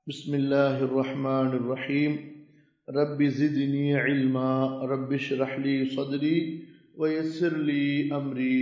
بسم الله الرحمن الرحيم رب زدني علما رب اشرح لي صدري ويسر لي أمري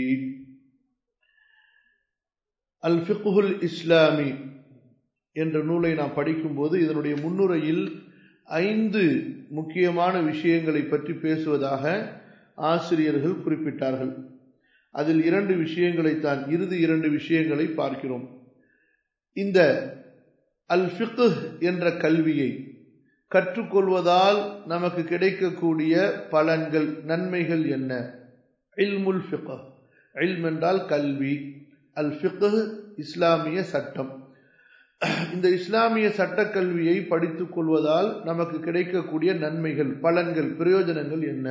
الفقه الإسلامي என்ற நூலை நாம் படிக்கும்போது இதனுடைய முன்னுரையில் ஐந்து முக்கியமான விஷயங்களை பற்றி பேசுவதாக ஆசிரியர்கள் குறிப்பிட்டார்கள் அதில் இரண்டு விஷயங்களை தான் இறுதி இரண்டு விஷயங்களை பார்க்கிறோம் இந்த அல் ஃபிக்கு என்ற கல்வியை கற்றுக்கொள்வதால் நமக்கு கிடைக்கக்கூடிய பலன்கள் நன்மைகள் என்ன இல்முல் ஃபிக் இல்ம் என்றால் கல்வி அல் ஃபிக்கு இஸ்லாமிய சட்டம் இந்த இஸ்லாமிய சட்டக்கல்வியை படித்துக் கொள்வதால் நமக்கு கிடைக்கக்கூடிய நன்மைகள் பலன்கள் பிரயோஜனங்கள் என்ன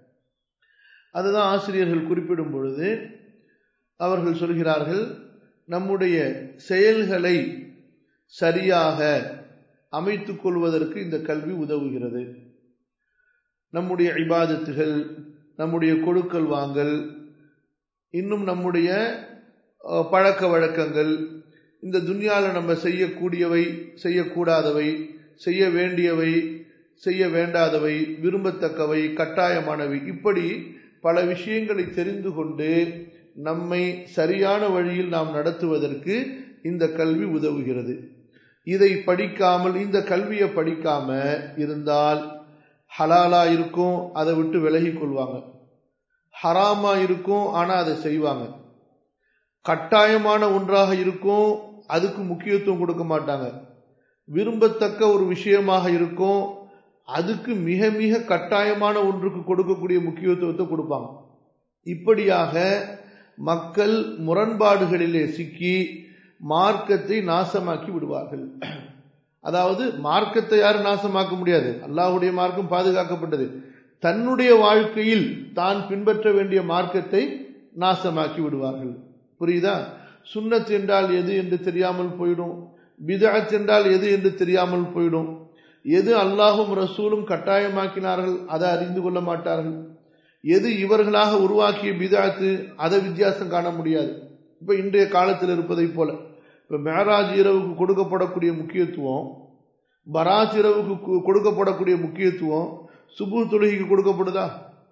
அதுதான் ஆசிரியர்கள் குறிப்பிடும் பொழுது அவர்கள் சொல்கிறார்கள் நம்முடைய செயல்களை சரியாக அமைத்துக் கொள்வதற்கு இந்த கல்வி உதவுகிறது நம்முடைய இபாதத்துகள் நம்முடைய கொடுக்கல் வாங்கல் இன்னும் நம்முடைய பழக்க வழக்கங்கள் இந்த துன்யாவில் நம்ம செய்யக்கூடியவை செய்யக்கூடாதவை செய்ய வேண்டியவை செய்ய வேண்டாதவை விரும்பத்தக்கவை கட்டாயமானவை இப்படி பல விஷயங்களை தெரிந்து கொண்டு நம்மை சரியான வழியில் நாம் நடத்துவதற்கு இந்த கல்வி உதவுகிறது இதை படிக்காமல் இந்த கல்வியை படிக்காம இருந்தால் ஹலாலா இருக்கும் அதை விட்டு விலகி கொள்வாங்க ஹராமா இருக்கும் ஆனா அதை செய்வாங்க கட்டாயமான ஒன்றாக இருக்கும் அதுக்கு முக்கியத்துவம் கொடுக்க மாட்டாங்க விரும்பத்தக்க ஒரு விஷயமாக இருக்கும் அதுக்கு மிக மிக கட்டாயமான ஒன்றுக்கு கொடுக்கக்கூடிய முக்கியத்துவத்தை கொடுப்பாங்க இப்படியாக மக்கள் முரண்பாடுகளிலே சிக்கி மார்க்கத்தை நாசமாக்கி விடுவார்கள் அதாவது மார்க்கத்தை யாரும் நாசமாக்க முடியாது அல்லாஹுடைய மார்க்கம் பாதுகாக்கப்பட்டது தன்னுடைய வாழ்க்கையில் தான் பின்பற்ற வேண்டிய மார்க்கத்தை நாசமாக்கி விடுவார்கள் புரியுதா சுண்ணத் என்றால் எது என்று தெரியாமல் போயிடும் பிதாத் என்றால் எது என்று தெரியாமல் போயிடும் எது அல்லாஹும் ரசூலும் கட்டாயமாக்கினார்கள் அதை அறிந்து கொள்ள மாட்டார்கள் எது இவர்களாக உருவாக்கிய பிதாத்து அதை வித்தியாசம் காண முடியாது இப்ப இன்றைய காலத்தில் இருப்பதை போல இப்ப மேராஜ் இரவுக்கு கொடுக்கப்படக்கூடிய முக்கியத்துவம் பராஜ் இரவுக்கு கொடுக்கப்படக்கூடிய முக்கியத்துவம் சுபு தொழுகைக்கு கொடுக்கப்படுதா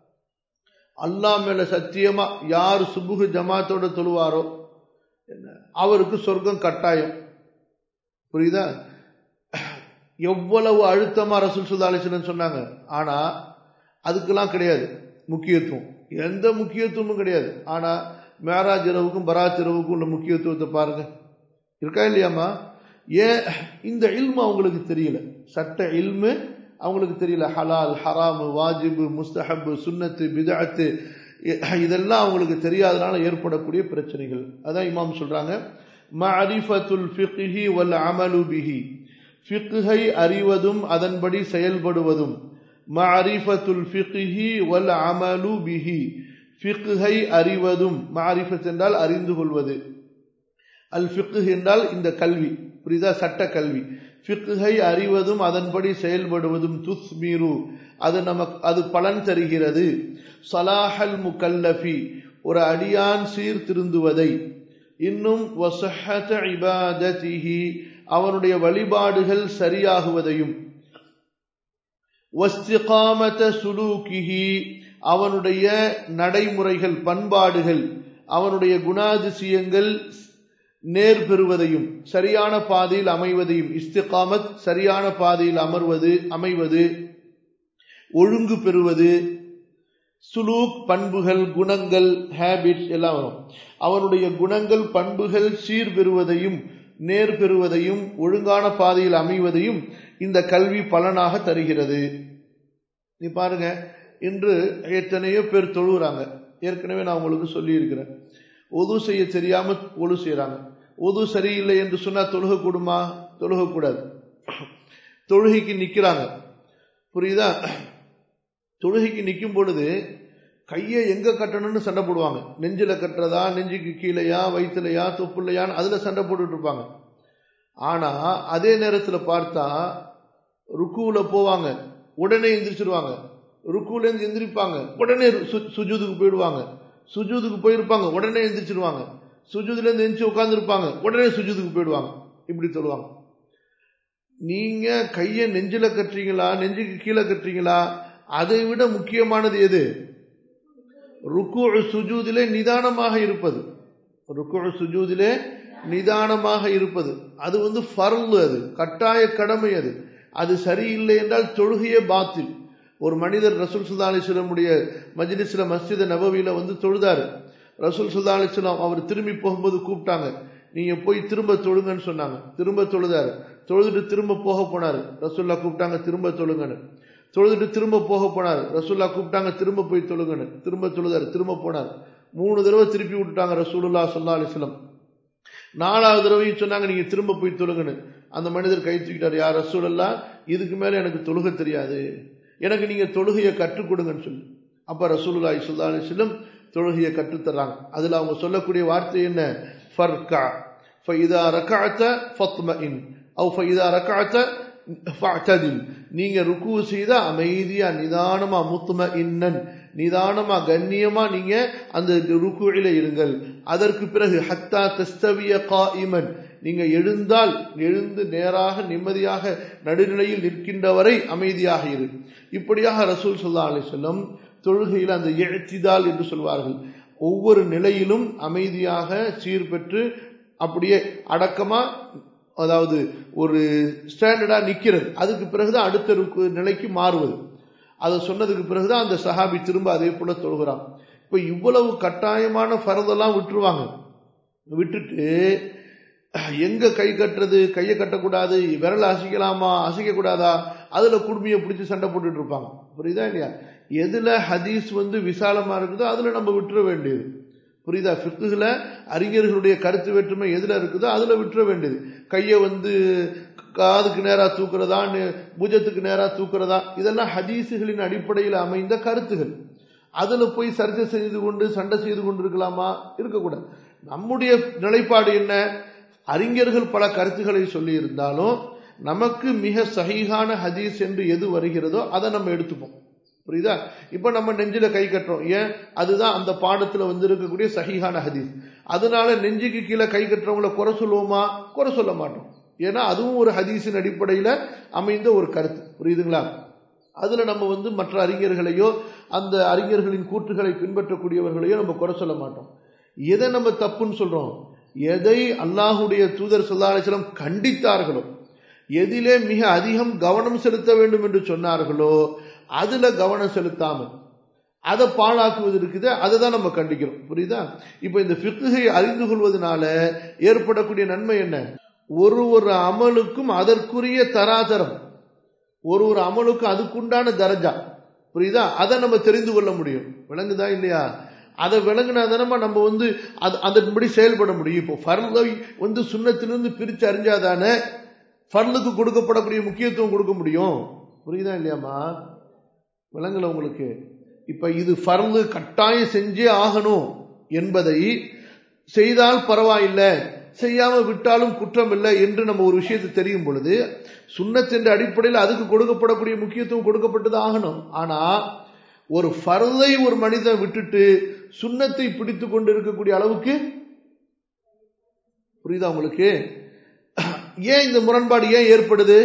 அல்லா மேல சத்தியமா யார் சுபுகு ஜமாத்தோட தொழுவாரோ அவருக்கு சொர்க்கம் கட்டாயம் புரியுதா எவ்வளவு அழுத்தமா ரசூல் சுதாலிசன் சொன்னாங்க ஆனா அதுக்கெல்லாம் கிடையாது முக்கியத்துவம் எந்த முக்கியத்துவமும் கிடையாது ஆனா மேராஜ் இரவுக்கும் பராஜ் இரவுக்கும் உள்ள முக்கியத்துவத்தை பாருங்க இருக்கா இல்லையாமா ஏன் இந்த இல்மு அவங்களுக்கு தெரியல சட்ட இல்மு அவங்களுக்கு தெரியல ஹலால் ஹராமு வாஜிபு முஸ்தஹபு சுன்னத்து பிதாத்து இதெல்லாம் அவங்களுக்கு தெரியாதனால ஏற்படக்கூடிய பிரச்சனைகள் அதான் இமாம் சொல்றாங்க மஅரிஃபத்துல் ஃபிக்ஹி வல் அமலு பிஹி ஃபிக்ஹை அறிவதும் அதன்படி செயல்படுவதும் மஅரிஃபத்துல் ஃபிக்ஹி வல் அமலு பிஹி ஃபிக்ஹை அறிவதும் மஅரிஃபத் என்றால் அறிந்து கொள்வது அல் ஃபிக்ஹ் என்றால் இந்த கல்வி புரியுதா சட்ட கல்வி ஃபிக்ஹை அறிவதும் அதன்படி செயல்படுவதும் துஸ்மீரு அது நமக்கு அது பலன் தருகிறது சலாஹல் முகல்லஃபி ஒரு அடியான் சீர்திருந்துவதை இன்னும் இபாததிஹி அவனுடைய வழிபாடுகள் சரியாகுவதையும் வஸ்திகாமத சுலூக்கிஹி அவனுடைய நடைமுறைகள் பண்பாடுகள் அவனுடைய குணாதிசயங்கள் நேர் பெறுவதையும் சரியான பாதையில் அமைவதையும் இஸ்திகாமத் சரியான பாதையில் அமர்வது அமைவது ஒழுங்கு பெறுவது சுலூக் பண்புகள் குணங்கள் ஹேபிட்ஸ் எல்லாம் வரும் அவனுடைய குணங்கள் பண்புகள் சீர் பெறுவதையும் நேர் பெறுவதையும் ஒழுங்கான பாதையில் அமைவதையும் இந்த கல்வி பலனாக தருகிறது நீ பாருங்க இன்று எத்தனையோ பேர் தொழுகிறாங்க ஏற்கனவே நான் உங்களுக்கு சொல்லியிருக்கிறேன் ஒது செய்ய தெரியாம ஒழு செய்யறாங்க ஒது சரியில்லை என்று சொன்னா தொழுக கூடுமா தொழுக கூடாது தொழுகைக்கு நிக்கிறாங்க புரியுதா தொழுகைக்கு நிற்கும் பொழுது கையை எங்க கட்டணும்னு சண்டை போடுவாங்க நெஞ்சில கட்டுறதா நெஞ்சுக்கு கீழையா வயிற்றுலையா தொப்புலையான்னு அதுல சண்டை போட்டுட்டு இருப்பாங்க ஆனா அதே நேரத்துல பார்த்தா ருக்குல போவாங்க உடனே எந்திரிச்சிருவாங்க ருக்குல இருந்து எந்திரிப்பாங்க உடனே சுஜூதுக்கு போயிடுவாங்க சுஜூதுக்கு போயிருப்பாங்க உடனே எந்திரிச்சிருவாங்க சுஜூதுல இருந்து எந்திரிச்சு உட்காந்துருப்பாங்க உடனே சுஜூதுக்கு போயிடுவாங்க இப்படி சொல்லுவாங்க நீங்க கையை நெஞ்சில கட்டுறீங்களா நெஞ்சுக்கு கீழே கட்டுறீங்களா அதை விட முக்கியமானது எது ருக்கு சுஜூதிலே நிதானமாக இருப்பது ருக்கு சுஜூதிலே நிதானமாக இருப்பது அது வந்து ஃபர்லு அது கட்டாய கடமை அது அது சரியில்லை என்றால் தொழுகையே பாத்தில் ஒரு மனிதர் ரசூல் சுல்லா அலிஸ்லமுடைய மஜ்லிஸ்ல மஸ்ஜித நபவியில வந்து தொழுதாரு ரசூல் சுல்லா அலிஸ்லாம் அவர் திரும்பி போகும்போது கூப்பிட்டாங்க நீங்க போய் திரும்ப தொழுங்கன்னு சொன்னாங்க திரும்ப தொழுதாரு தொழுதுட்டு திரும்ப போக போனாரு ரசூல்லா கூப்பிட்டாங்க திரும்ப தொழுங்கன்னு தொழுதுட்டு திரும்ப போக போனார் ரசூல்லா கூப்பிட்டாங்க திரும்ப போய் தொழுங்கன்னு திரும்ப தொழுதாரு திரும்ப போனார் மூணு தடவை திருப்பி விட்டுட்டாங்க ரசூலுல்லா சொல்லா அலிஸ்லம் நாலாவது தடவையும் சொன்னாங்க நீங்க திரும்ப போய் தொழுங்கன்னு அந்த மனிதர் கை தூக்கிட்டார் யார் ரசூலல்லா இதுக்கு மேல எனக்கு தொழுக தெரியாது எனக்கு நீங்க தொழுகையை கற்றுக் கொடுங்கன்னு சொல்லி அப்ப ரசூலுல்லா இசுல்லா அலிஸ்லம் தொழுகையை கற்றுத்தர்றாங்க அதுல அவங்க சொல்லக்கூடிய வார்த்தை என்ன ஃபர்கா ஃபைதா ரகாத்த ஃபத்மஇன் அவ் ஃபைதா ரகாத்த ஃபஅததில் நீங்க ருக்கு செய்தா அமைதியா நிதானமா முத்தும இன்னன் நிதானமா கண்ணியமா நீங்க அந்த ருக்குவில இருங்கள் அதற்கு பிறகு ஹத்தா தஸ்தவிய காயிமன் நீங்க எழுந்தால் எழுந்து நேராக நிம்மதியாக நடுநிலையில் நிற்கின்ற வரை அமைதியாக இரு இப்படியாக ரசூல் சொல்லா அலி சொல்லம் தொழுகையில் அந்த எழுத்திதால் என்று சொல்வார்கள் ஒவ்வொரு நிலையிலும் அமைதியாக சீர்பெற்று அப்படியே அடக்கமா அதாவது ஒரு ஸ்டாண்டர்டா நிக்கிறது அதுக்கு பிறகுதான் அடுத்த நிலைக்கு மாறுவது அதை சொன்னதுக்கு பிறகுதான் அந்த சஹாபி திரும்ப அதே போல தொழுகிறான் இப்ப இவ்வளவு கட்டாயமான ஃபரதெல்லாம் விட்டுருவாங்க விட்டுட்டு எங்க கை கட்டுறது கையை கட்டக்கூடாது விரல அசைக்கலாமா அசைக்க கூடாதா அதுல குடுமையை பிடிச்சி சண்டை போட்டுட்டு இருப்பாங்க புரியுதா இல்லையா எதுல ஹதீஸ் வந்து விசாலமா இருக்குதோ அதுல நம்ம விட்டுற வேண்டியது புரியுதா ஃபிக்குல அறிஞர்களுடைய கருத்து வேற்றுமை எதுல இருக்குதோ அதுல விட்டுற வேண்டியது கையை வந்து காதுக்கு நேரா தூக்குறதா பூஜத்துக்கு நேரா தூக்குறதா இதெல்லாம் ஹதீஸுகளின் அடிப்படையில் அமைந்த கருத்துகள் அதுல போய் சர்ச்சை செய்து கொண்டு சண்டை செய்து கொண்டு இருக்கலாமா இருக்கக்கூடாது நம்முடைய நிலைப்பாடு என்ன அறிஞர்கள் பல கருத்துக்களை சொல்லி இருந்தாலும் நமக்கு மிக சகிகான ஹதீஸ் என்று எது வருகிறதோ அதை நம்ம எடுத்துப்போம் புரியுதா இப்ப நம்ம நெஞ்சில கை கட்டுறோம் ஏன் அதுதான் அந்த பாடத்துல வந்து இருக்கக்கூடிய சகிகான ஹதீஸ் அதனால நெஞ்சுக்கு கீழே கை கட்டுறவங்கள குறை சொல்லுவோமா குறை சொல்ல மாட்டோம் ஏன்னா அதுவும் ஒரு ஹதீஸின் அடிப்படையில அமைந்த ஒரு கருத்து புரியுதுங்களா அதுல நம்ம வந்து மற்ற அறிஞர்களையோ அந்த அறிஞர்களின் கூற்றுகளை பின்பற்றக்கூடியவர்களையோ நம்ம குறை சொல்ல மாட்டோம் எதை நம்ம தப்புன்னு சொல்றோம் எதை அல்லாஹுடைய தூதர் சொல்லாசலம் கண்டித்தார்களோ எதிலே மிக அதிகம் கவனம் செலுத்த வேண்டும் என்று சொன்னார்களோ அதுல கவனம் செலுத்தாம அதை பாழாக்குவது இருக்குது அதை தான் நம்ம கண்டிக்கிறோம் புரியுதா இப்ப இந்த பிக்குகை அறிந்து கொள்வதனால ஏற்படக்கூடிய நன்மை என்ன ஒரு ஒரு அமலுக்கும் அதற்குரிய தராதரம் ஒரு ஒரு அமலுக்கும் அதுக்குண்டான தரஜா புரியுதா அதை நம்ம தெரிந்து கொள்ள முடியும் விளங்குதா இல்லையா அதை விளங்குனா தானே நம்ம வந்து அது அதன்படி செயல்பட முடியும் இப்போ ஃபர்லை வந்து சுண்ணத்திலிருந்து பிரிச்சு அறிஞ்சாதானே ஃபர்லுக்கு கொடுக்கப்படக்கூடிய முக்கியத்துவம் கொடுக்க முடியும் புரியுதா இல்லையாமா விளங்கல உங்களுக்கு இப்ப இது ஃபர்லு கட்டாயம் செஞ்சே ஆகணும் என்பதை செய்தால் பரவாயில்லை செய்யாம விட்டாலும் குற்றம் இல்லை என்று நம்ம ஒரு விஷயத்தை தெரியும் பொழுது சுண்ணத்தின் அடிப்படையில் அதுக்கு கொடுக்கப்படக்கூடிய முக்கியத்துவம் கொடுக்கப்பட்டது ஆகணும் ஆனா ஒரு ஃபர்லை ஒரு மனிதன் விட்டுட்டு சுண்ணத்தை பிடித்து கொண்டு இருக்கக்கூடிய அளவுக்கு புரியுதா உங்களுக்கு ஏன் இந்த முரண்பாடு ஏன் ஏற்படுது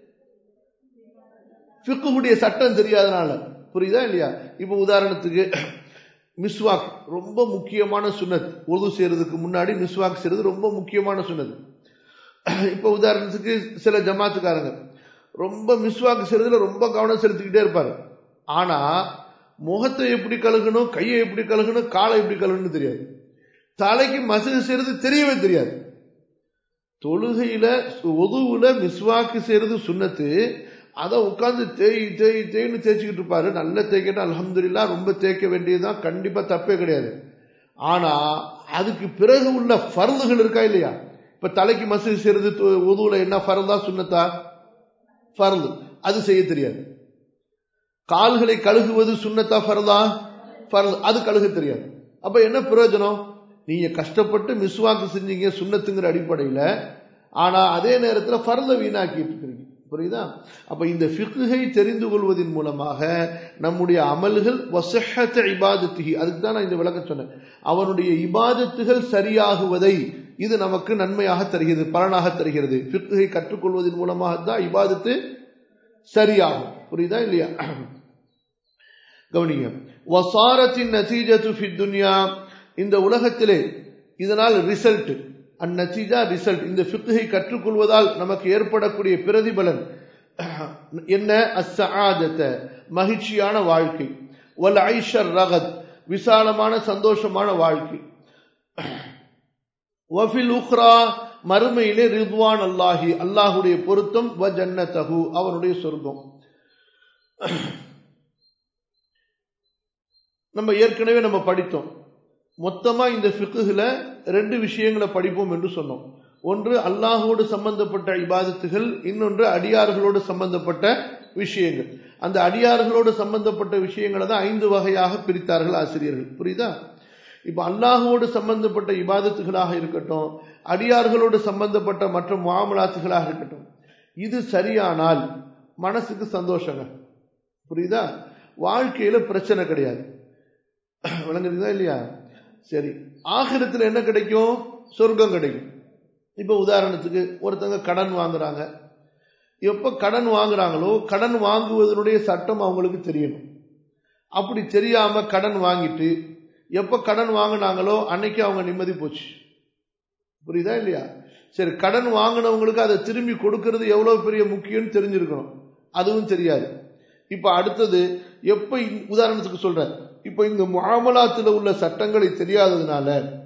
பிக்குடைய சட்டம் தெரியாதனால புரியுதா இல்லையா இப்ப உதாரணத்துக்கு மிஸ்வாக் ரொம்ப முக்கியமான சுனத் உது செய்யறதுக்கு முன்னாடி மிஸ்வாக் செய்யறது ரொம்ப முக்கியமான சுனத் இப்ப உதாரணத்துக்கு சில ஜமாத்துக்காரங்க ரொம்ப மிஸ்வாக் செய்யறதுல ரொம்ப கவனம் செலுத்திக்கிட்டே இருப்பாரு ஆனா முகத்தை எப்படி கழுகணும் கையை எப்படி கழுகணும் காலை எப்படி கழுகணும்னு தெரியாது தலைக்கு மசகு செய்யறது தெரியவே தெரியாது தொழுகையில ஒதுவுல மிஸ்வாக்கு செய்யறது சுண்ணத்து அதை உட்காந்து தேய் தேய் தேய்னு தேய்ச்சிக்கிட்டு இருப்பாரு நல்ல தேய்க்கட்டா அலமதுல்லா ரொம்ப தேய்க்க வேண்டியதுதான் கண்டிப்பா தப்பே கிடையாது ஆனா அதுக்கு பிறகு உள்ள ஃபர்துகள் இருக்கா இல்லையா இப்ப தலைக்கு மசூதி செய்யறது உதுவுல என்ன ஃபர்தா சுண்ணத்தா ஃபர்து அது செய்ய தெரியாது கால்களை கழுகுவது சுண்ணத்தா ஃபர்தா ஃபர்து அது கழுக தெரியாது அப்ப என்ன பிரயோஜனம் நீங்க கஷ்டப்பட்டு மிஸ்வாக்கு செஞ்சீங்க சுண்ணத்துங்கிற அடிப்படையில ஆனா அதே நேரத்தில் ஃபர்த வீணாக்கிட்டு இருக்கிறீங்க புரியுதா அப்ப இந்த ஃபிக்குகை தெரிந்து கொள்வதன் மூலமாக நம்முடைய அமல்கள் வசஹத்த இபாதத்துகி அதுக்கு தான் நான் இந்த விளக்கம் சொன்னேன் அவனுடைய இபாதத்துகள் சரியாகுவதை இது நமக்கு நன்மையாக தருகிறது பலனாக தருகிறது ஃபிக்ஹை கற்றுக்கொள்வதன் மூலமாக தான் இபாதத்து சரியாகும் புரியுதா இல்லையா கவனிங்க வசாரத்தின் நதீஜத்து ஃபித் துன்யா இந்த உலகத்திலே இதனால் ரிசல்ட் அந்நத்தீஜா ரிசல்ட் இந்த ஃபிக்ஹை கற்றுக்கொள்வதால் நமக்கு ஏற்படக்கூடிய பிரதிபலன் என்ன அஸ்ஸஆதத மகிழ்ச்சியான வாழ்க்கை வல் ஐஷர் ரகத் விசாலமான சந்தோஷமான வாழ்க்கை வஃபில் உக்ரா மறுமையிலே ரித்வான் அல்லாஹி அல்லாஹுடைய பொருத்தம் வ ஜன்னதஹு அவனுடைய சொர்க்கம் நம்ம ஏற்கனவே நம்ம படித்தோம் மொத்தமா இந்த ஃபிக்குல ரெண்டு விஷயங்களை படிப்போம் என்று சொன்னோம் ஒன்று அல்லாஹோடு சம்பந்தப்பட்ட இபாதத்துகள் இன்னொன்று அடியார்களோடு சம்பந்தப்பட்ட விஷயங்கள் அந்த அடியார்களோடு சம்பந்தப்பட்ட விஷயங்களை தான் ஐந்து வகையாக பிரித்தார்கள் ஆசிரியர்கள் புரியுதா இப்ப அல்லாஹோடு சம்பந்தப்பட்ட இபாதத்துகளாக இருக்கட்டும் அடியார்களோடு சம்பந்தப்பட்ட மற்ற மாமலாத்துகளாக இருக்கட்டும் இது சரியானால் மனசுக்கு சந்தோஷங்க புரியுதா வாழ்க்கையில பிரச்சனை கிடையாது விளங்குறீங்களா இல்லையா சரி ஆகிரத்தில் என்ன கிடைக்கும் சொர்க்கம் கிடைக்கும் இப்ப உதாரணத்துக்கு ஒருத்தங்க கடன் வாங்குறாங்க எப்ப கடன் வாங்குறாங்களோ கடன் வாங்குவதனுடைய சட்டம் அவங்களுக்கு தெரியணும் அப்படி தெரியாம கடன் வாங்கிட்டு எப்ப கடன் வாங்கினாங்களோ அன்னைக்கு அவங்க நிம்மதி போச்சு புரியுதா இல்லையா சரி கடன் வாங்கினவங்களுக்கு அதை திரும்பி கொடுக்கறது எவ்வளவு பெரிய முக்கியம்னு தெரிஞ்சிருக்கணும் அதுவும் தெரியாது இப்ப அடுத்தது எப்ப உதாரணத்துக்கு சொல்றேன் இப்ப இந்த முகாமலாத்துல உள்ள சட்டங்களை தெரியாததுனால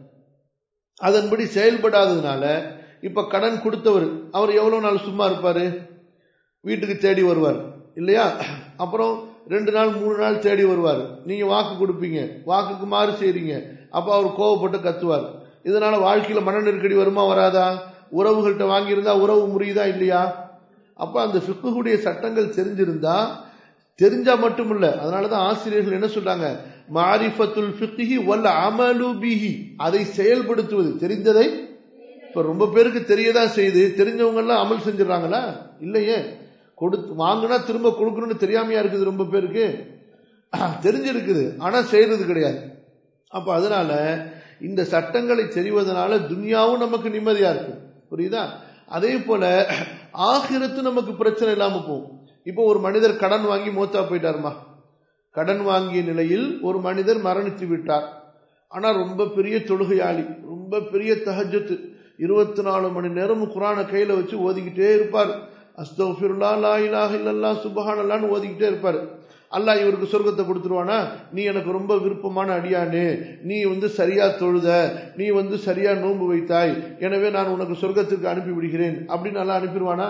அதன்படி செயல்படாததுனால இப்ப கடன் கொடுத்தவர் அவர் எவ்வளவு நாள் சும்மா இருப்பாரு வீட்டுக்கு தேடி வருவார் இல்லையா அப்புறம் ரெண்டு நாள் மூணு நாள் தேடி வருவார் நீங்க வாக்கு கொடுப்பீங்க வாக்குக்கு மாறு செய்றீங்க அப்ப அவர் கோவப்பட்டு கத்துவார் இதனால வாழ்க்கையில மன நெருக்கடி வருமா வராதா உறவுகள்கிட்ட வாங்கியிருந்தா உறவு முறியுதா இல்லையா அப்ப அந்த ஃபிக்குடைய சட்டங்கள் தெரிஞ்சிருந்தா தெரிஞ்சா மட்டும் இல்ல அதனாலதான் ஆசிரியர்கள் என்ன சொல்றாங்க மாரிஃபத்துல் ஃபிக்ஹி வல் அமலு பிஹி அதை செயல்படுத்துவது தெரிந்ததை இப்ப ரொம்ப பேருக்கு தெரியதான் செய்து தெரிஞ்சவங்க எல்லாம் அமல் செஞ்சிடறாங்களா இல்லையே கொடுத்து வாங்கினா திரும்ப கொடுக்கணும்னு தெரியாமையா இருக்குது ரொம்ப பேருக்கு தெரிஞ்சிருக்குது ஆனா செய்யறது கிடையாது அப்ப அதனால இந்த சட்டங்களை தெரிவதனால துன்யாவும் நமக்கு நிம்மதியா இருக்கு புரியுதா அதே போல ஆகிரத்து நமக்கு பிரச்சனை இல்லாம போகும் இப்போ ஒரு மனிதர் கடன் வாங்கி மூத்தா போயிட்டாருமா கடன் வாங்கிய நிலையில் ஒரு மனிதர் மரணித்து விட்டார் ஆனா ரொம்ப பெரிய தொழுகையாளி ரொம்ப பெரிய தஹஜத்து இருபத்தி நாலு மணி நேரம் குரான கையில வச்சு ஓதிக்கிட்டே இருப்பார் அஸ்தோஃபிருல்லா லா இலாஹ இல்லல்லா சுபஹானல்லான்னு ஓதிக்கிட்டே இருப்பார் அல்லாஹ் இவருக்கு சொர்க்கத்தை கொடுத்துருவானா நீ எனக்கு ரொம்ப விருப்பமான அடியானு நீ வந்து சரியா தொழுத நீ வந்து சரியா நோன்பு வைத்தாய் எனவே நான் உனக்கு சொர்க்கத்துக்கு அனுப்பி விடுகிறேன் அப்படின்னு நல்லா அனுப்பிடுவானா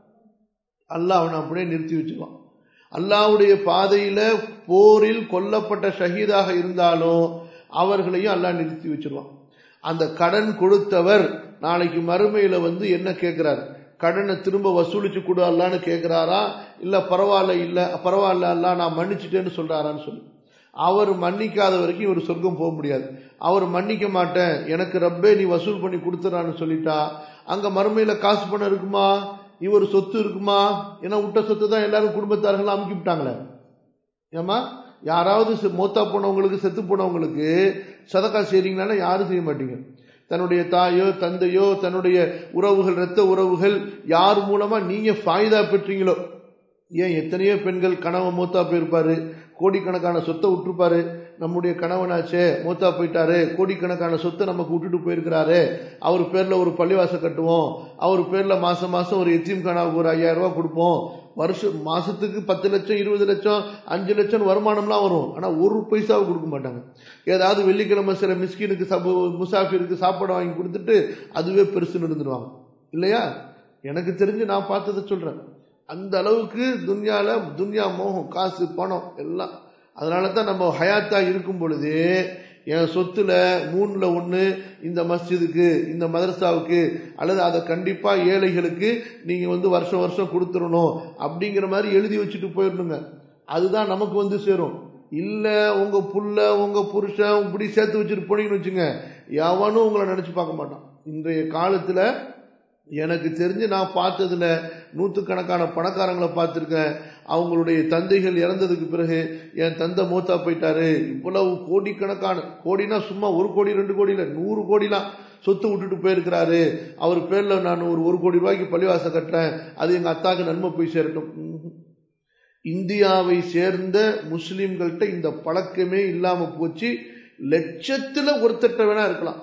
அல்லாஹ் அவனை அப்படியே நிறுத்தி வச்சுக்குவான் அல்லாவுடைய பாதையில போரில் கொல்லப்பட்ட ஷஹீதாக இருந்தாலும் அவர்களையும் அல்லாஹ் நிறுத்தி வச்சிருவான் அந்த கடன் கொடுத்தவர் நாளைக்கு மறுமையில வந்து என்ன கேட்கிறார் கடனை திரும்ப வசூலிச்சு கொடு அல்லான்னு கேட்கிறாரா இல்ல பரவாயில்ல இல்ல பரவாயில்ல அல்ல நான் மன்னிச்சுட்டேன்னு சொல்றாரான்னு சொல்லி அவர் மன்னிக்காத வரைக்கும் இவர் சொர்க்கம் போக முடியாது அவர் மன்னிக்க மாட்டேன் எனக்கு ரப்பே நீ வசூல் பண்ணி கொடுத்துறான்னு சொல்லிட்டா அங்க மறுமையில காசு பணம் இருக்குமா இவர் சொத்து இருக்குமா ஏன்னா விட்ட சொத்து தான் எல்லாரும் குடும்பத்தார்கள் அமுக்கி விட்டாங்களே ஏமா யாராவது மூத்தா போனவங்களுக்கு செத்து போனவங்களுக்கு சதக்கா செய்றீங்கன்னா யாரும் செய்ய மாட்டீங்க தன்னுடைய தாயோ தந்தையோ தன்னுடைய உறவுகள் இரத்த உறவுகள் யார் மூலமா நீங்க ஃபாய்தா பெற்றீங்களோ ஏன் எத்தனையோ பெண்கள் கணவன் மூத்தா போயிருப்பாரு கோடிக்கணக்கான சொத்தை விட்டுருப்பாரு நம்முடைய கணவனாச்சே மூத்தா போயிட்டாரு கோடிக்கணக்கான சொத்தை நமக்கு விட்டுட்டு போயிருக்கிறாரு அவர் பேர்ல ஒரு பள்ளிவாச கட்டுவோம் அவர் பேர்ல மாசம் மாசம் ஒரு எத்தீம் கணாவுக்கு ஒரு ஐயாயிரம் ரூபாய் கொடுப்போம் வருஷம் மாசத்துக்கு பத்து லட்சம் இருபது லட்சம் அஞ்சு லட்சம் வருமானம்லாம் வரும் ஆனா ஒரு பைசாவும் கொடுக்க மாட்டாங்க ஏதாவது வெள்ளிக்கிழமை சில மிஸ்கினுக்கு சபு முசாஃபிருக்கு சாப்பாடு வாங்கி கொடுத்துட்டு அதுவே பெருசுன்னு இருந்துருவாங்க இல்லையா எனக்கு தெரிஞ்சு நான் பார்த்ததை சொல்றேன் அந்த அளவுக்கு துன்யால துன்யா மோகம் காசு பணம் எல்லாம் அதனால தான் நம்ம ஹயாத்தா இருக்கும் பொழுது என் சொத்துல மூணுல ஒண்ணு இந்த மஸ்ஜிதுக்கு இந்த மதரசாவுக்கு அல்லது அதை கண்டிப்பா ஏழைகளுக்கு நீங்க வந்து வருஷம் வருஷம் கொடுத்துடணும் அப்படிங்கிற மாதிரி எழுதி வச்சுட்டு போயிடணுங்க அதுதான் நமக்கு வந்து சேரும் இல்ல உங்க புள்ள உங்க புருஷன் இப்படி சேர்த்து வச்சுட்டு போனீங்கன்னு வச்சுங்க எவனும் உங்களை நினைச்சு பார்க்க மாட்டான் இன்றைய காலத்துல எனக்கு தெரிஞ்சு நான் பார்த்ததுல நூற்றுக்கணக்கான பணக்காரங்களை பார்த்துருக்கேன் அவங்களுடைய தந்தைகள் இறந்ததுக்கு பிறகு என் தந்தை மூத்தா போயிட்டாரு இவ்வளவு கோடிக்கணக்கான கோடினா சும்மா ஒரு கோடி ரெண்டு கோடி இல்லை நூறு கோடிலாம் சொத்து விட்டுட்டு போயிருக்கிறாரு அவர் பேர்ல நான் ஒரு ஒரு கோடி ரூபாய்க்கு பள்ளிவாசம் கட்டுறேன் அது எங்க அத்தாக்கு நன்மை போய் சேரட்டும் ம்ஹும். இந்தியாவை சேர்ந்த முஸ்லிம்கள்ட்ட இந்த பழக்கமே இல்லாம போச்சு லட்சத்துல ஒருத்தட்ட வேணா இருக்கலாம்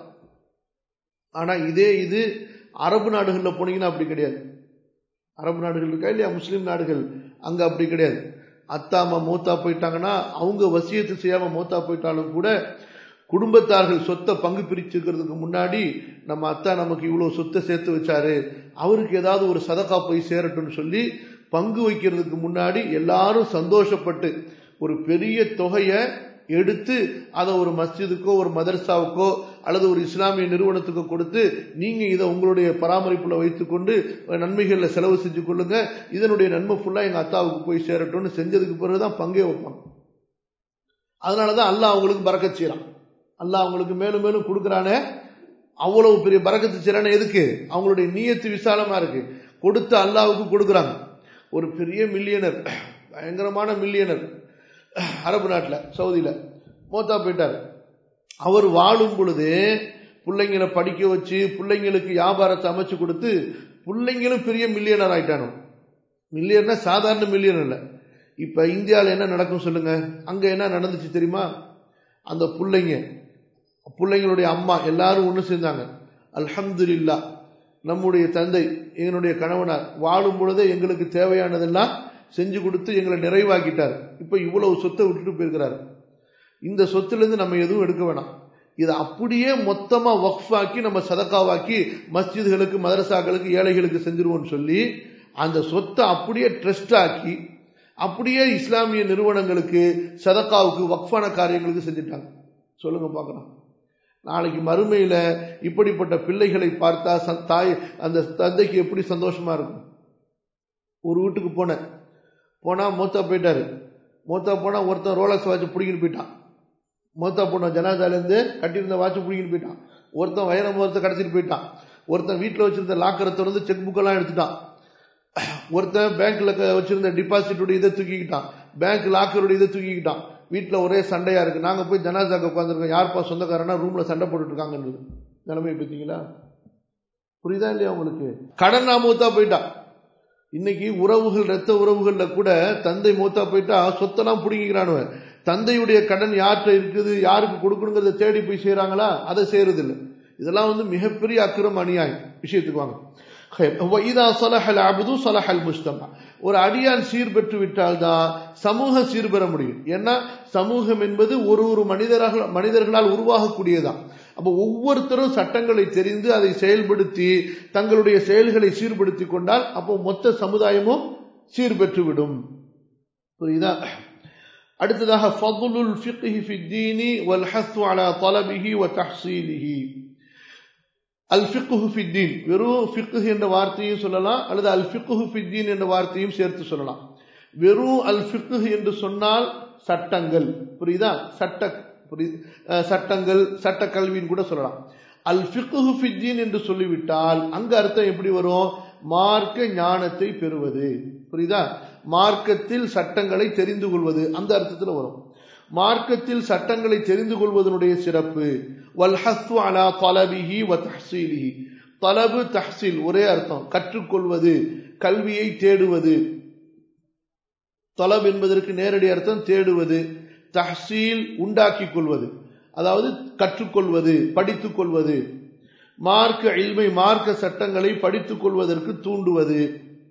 ஆனா இதே இது அரபு நாடுகள்ல போனீங்கன்னா அப்படி கிடையாது அரபு நாடுகள் இருக்கா இல்லையா முஸ்லீம் நாடுகள் அங்க அப்படி கிடையாது அத்தாமா மூத்தா போயிட்டாங்கன்னா அவங்க வசியத்து செய்யாம மூத்தா போயிட்டாலும் கூட குடும்பத்தார்கள் சொத்தை பங்கு பிரிச்சுக்கிறதுக்கு முன்னாடி நம்ம அத்தா நமக்கு இவ்வளவு சொத்தை சேர்த்து வச்சாரு அவருக்கு ஏதாவது ஒரு சதக்கா போய் சேரட்டும்னு சொல்லி பங்கு வைக்கிறதுக்கு முன்னாடி எல்லாரும் சந்தோஷப்பட்டு ஒரு பெரிய தொகையை எடுத்து அதை ஒரு மஸ்ஜிதுக்கோ ஒரு மதரசாவுக்கோ அல்லது ஒரு இஸ்லாமிய நிறுவனத்துக்கோ கொடுத்து நீங்க இதை உங்களுடைய பராமரிப்புல வைத்துக்கொண்டு நன்மைகள்ல செலவு செஞ்சு கொள்ளுங்க இதனுடைய நன்மை ஃபுல்லா எங்க அத்தாவுக்கு போய் சேரட்டும்னு செஞ்சதுக்கு பிறகுதான் பங்கே வைப்பாங்க அதனாலதான் அல்லாஹ் அவங்களுக்கு பறக்கச் செய்யறான் அல்லாஹ் அவங்களுக்கு மேலும் மேலும் கொடுக்குறானே அவ்வளவு பெரிய பறக்கத்து செய்யறானே எதுக்கு அவங்களுடைய நீயத்து விசாலமா இருக்கு கொடுத்து அல்லாவுக்கு கொடுக்குறாங்க ஒரு பெரிய மில்லியனர் பயங்கரமான மில்லியனர் அரபு நாட்டில் சவுதியில் மோத்தா போயிட்டார் அவர் வாழும் பொழுது பிள்ளைங்களை படிக்க வச்சு பிள்ளைங்களுக்கு வியாபாரத்தை அமைச்சு கொடுத்து பிள்ளைங்களும் பெரிய மில்லியனர் ஆயிட்டானோ மில்லியர்னா சாதாரண மில்லியன் இல்லை இப்ப இந்தியாவில் என்ன நடக்கும் சொல்லுங்க அங்க என்ன நடந்துச்சு தெரியுமா அந்த பிள்ளைங்க பிள்ளைங்களுடைய அம்மா எல்லாரும் ஒன்று சேர்ந்தாங்க அல்ஹம்துலில்லா நம்முடைய தந்தை எங்களுடைய கணவனார் வாழும் பொழுதே எங்களுக்கு தேவையானதெல்லாம் செஞ்சு கொடுத்து எங்களை நிறைவாக்கிட்டார் இப்ப இவ்வளவு சொத்தை விட்டுட்டு போயிருக்கிறார் இந்த சொத்துலேருந்து நம்ம எதுவும் எடுக்க வேணாம் இதை அப்படியே மொத்தமா வக்ஃபாக்கி நம்ம சதக்காவாக்கி மஸ்ஜிதுகளுக்கு மதரசாக்களுக்கு ஏழைகளுக்கு செஞ்சிருவோம்னு சொல்லி அந்த சொத்தை அப்படியே ட்ரஸ்ட் ஆக்கி அப்படியே இஸ்லாமிய நிறுவனங்களுக்கு சதக்காவுக்கு வக்ஃபான காரியங்களுக்கு செஞ்சுட்டாங்க சொல்லுங்க பார்க்கலாம் நாளைக்கு மறுமையில இப்படிப்பட்ட பிள்ளைகளை பார்த்தா ச- தாய் அந்த தந்தைக்கு எப்படி சந்தோஷமா இருக்கும் ஒரு வீட்டுக்கு போனேன் போனா மூத்தா போயிட்டாரு மூத்தா போனா ஒருத்தன் ரோலக்ஸ் வாட்ச் பிடிக்கிட்டு போயிட்டான் மூத்தா போன ஜனாதால இருந்து கட்டியிருந்த வாட்ச் பிடிக்கிட்டு போயிட்டான் ஒருத்தன் வைர முகத்தை கடத்திட்டு போயிட்டான் ஒருத்தன் வீட்டில் வச்சிருந்த லாக்கரை திறந்து செக் புக்கெல்லாம் எடுத்துட்டான் ஒருத்தன் பேங்க்ல க- வச்சிருந்த டிபாசிட்டோட இதை தூக்கிக்கிட்டான் பேங்க் லாக்கரோட இதை தூக்கிக்கிட்டான் வீட்டில் ஒரே சண்டையா இருக்கு நாங்க போய் ஜனாசாக்கு உட்காந்துருக்கோம் யார்ப்பா சொந்தக்காரனா ரூம்ல சண்டை போட்டுட்டு இருக்காங்கன்றது நிலைமை பார்த்தீங்களா புரியுதா இல்லையா உங்களுக்கு கடன் நான் மூத்தா போயிட்டான் இன்னைக்கு உறவுகள் ரத்த உறவுகள்ல கூட தந்தை மூத்தா போயிட்டா சொத்தெல்லாம் பிடிங்கிறானுவன் தந்தையுடைய கடன் யார்கிட்ட இருக்குது யாருக்கு கொடுக்கணுங்கிறத தேடி போய் செய்றாங்களா அதை செய்யறது இல்லை இதெல்லாம் வந்து மிகப்பெரிய அக்கிரம் அநியாயம் விஷயத்துக்கு வாங்க خير. وإذا صلح العبد صلح المجتمع ஒரு அடியான் சீர்பெற்று விட்டால்தான் சமூக சீர்பெற முடியும் ஏன்னா சமூகம் என்பது ஒரு ஒரு மனிதராக மனிதர்களால் உருவாகக்கூடியதான் அப்ப ஒவ்வொருத்தரும் சட்டங்களை தெரிந்து அதை செயல்படுத்தி தங்களுடைய செயல்களை சீர்படுத்தி கொண்டால் அப்போ மொத்த சமுதாயமும் சீர்பெற்று விடும் புரியுதா அடுத்ததாக ஃபضலுல் ஃபிக்ஹி ஃபி தீனி வல் ஹஸ்ஸு அலா தலபிஹி வ தஹ்சீலிஹி அல் ஃபிக்ஹு ஃபி தீன் வெறும் ஃபிக்ஹ் என்ற வார்த்தையும் சொல்லலாம் அல்லது அல் ஃபிக்ஹு ஃபி தீன் என்ற வார்த்தையும் சேர்த்து சொல்லலாம் வெறும் அல் ஃபிக்ஹ் என்று சொன்னால் சட்டங்கள் புரியுதா சட்ட புரியுது அஹ் சட்டங்கள் சட்ட கல்வின்னு கூட சொல்லலாம் அல் ஃபிக்ஹு ஃபி தீன் என்று சொல்லிவிட்டால் அங்க அர்த்தம் எப்படி வரும் மார்க்க ஞானத்தை பெறுவது புரியுதா மார்க்கத்தில் சட்டங்களை தெரிந்து கொள்வது அந்த அர்த்தத்தில் வரும் மார்க்கத்தில் சட்டங்களை தெரிந்து கொள்வதனுடைய சிறப்பு வல்ஹஸ்து அலா தலபிஹி வ தஹ்சீலிஹி தலபு தஹ்சீல் ஒரே அர்த்தம் கற்றுக்கொள்வது கல்வியை தேடுவது தலப் என்பதற்கு நேரடி அர்த்தம் தேடுவது தஹ்சீல் உண்டாக்கிக் கொள்வது அதாவது கற்றுக்கொள்வது படித்துக் கொள்வது மார்க்க இல்மை மார்க்க சட்டங்களை படித்துக் கொள்வதற்கு தூண்டுவது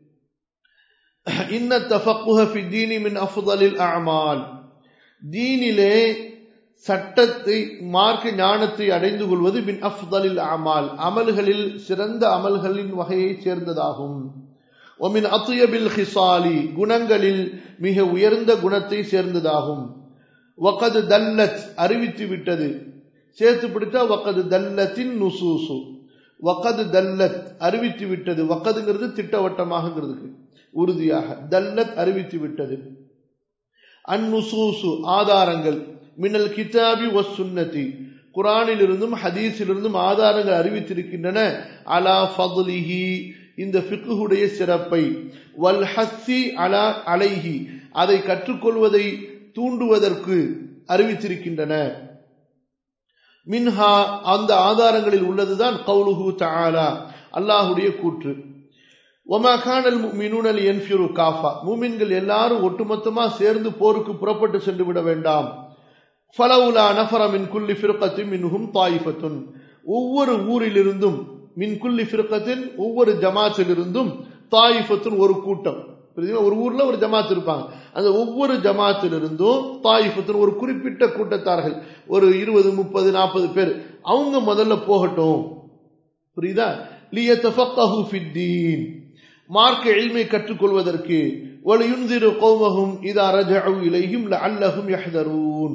இன்ன தஃபக்குஹ ஃபி தீனி மின் அஃதலில் அமால் தீனிலே சட்டத்தை மார்க்க ஞானத்தை அடைந்து கொள்வது மின் அஃதலில் அமால் அமல்களில் சிறந்த அமல்களின் வகையைச் சேர்ந்ததாகும் ஒமின் அத்துயபில் ஹிசாலி குணங்களில் மிக உயர்ந்த குணத்தை சேர்ந்ததாகும் வகது தல்லத் அறிவித்து விட்டது சேர்த்து பிடித்தா வகது தல்லத்தின் நுசூசு வகது தல்லத் அறிவித்து விட்டது வக்கதுங்கிறது திட்டவட்டமாகங்கிறதுக்கு உறுதியாக தல்லத் அறிவித்து விட்டது அந்நுசூசு ஆதாரங்கள் மின்னல் கிதாபி ஒ சுன்னதி குரானிலிருந்தும் ஹதீஸிலிருந்தும் ஆதாரங்கள் அறிவித்திருக்கின்றன அலா ஃபதுலிஹி இந்த ஃபிக்குடைய சிறப்பை வல் ஹஸ்ஸி அலா அலைஹி அதை கற்றுக்கொள்வதை தூண்டுவதற்கு அறிவித்திருக்கின்றன மின்ஹா அந்த ஆதாரங்களில் உள்ளதுதான் கவுலுஹு தஆலா அல்லாஹுடைய கூற்று ஒமா கானல் மினுனல் என்ஃபிரு காஃபா மூமின்கள் எல்லாரும் ஒட்டுமொத்தமா சேர்ந்து போருக்கு புறப்பட்டு சென்று விட வேண்டாம் ஃபலவுலா நஃபர மின் குல்லி ஃபிர்கத்தின் மின்ஹும் தாயிஃபத்துன் ஒவ்வொரு ஊரிலிருந்தும் மின் குல்லி ஃபிர்கத்தின் ஒவ்வொரு ஜமாத்திலிருந்தும் தாயிஃபத்துன் ஒரு கூட்டம் ஒரு ஊர்ல ஒரு ஜமாத் இருப்பாங்க அந்த ஒவ்வொரு ஜமாத்திலிருந்தும் தாயிஃபத்தின் ஒரு குறிப்பிட்ட கூட்டத்தார்கள் ஒரு இருபது முப்பது நாற்பது பேர் அவங்க முதல்ல போகட்டும் புரியுதா லியத்தஃபக்கஹு ஃபித்தீன் மார்க்க எளிமை கற்றுக்கொள்வதற்கு وَلِيُنذِرُ قَوْمَهُمْ إِذَا رَجَعُوا إِلَيْهِمْ لَعَلَّهُمْ يَحْذَرُونَ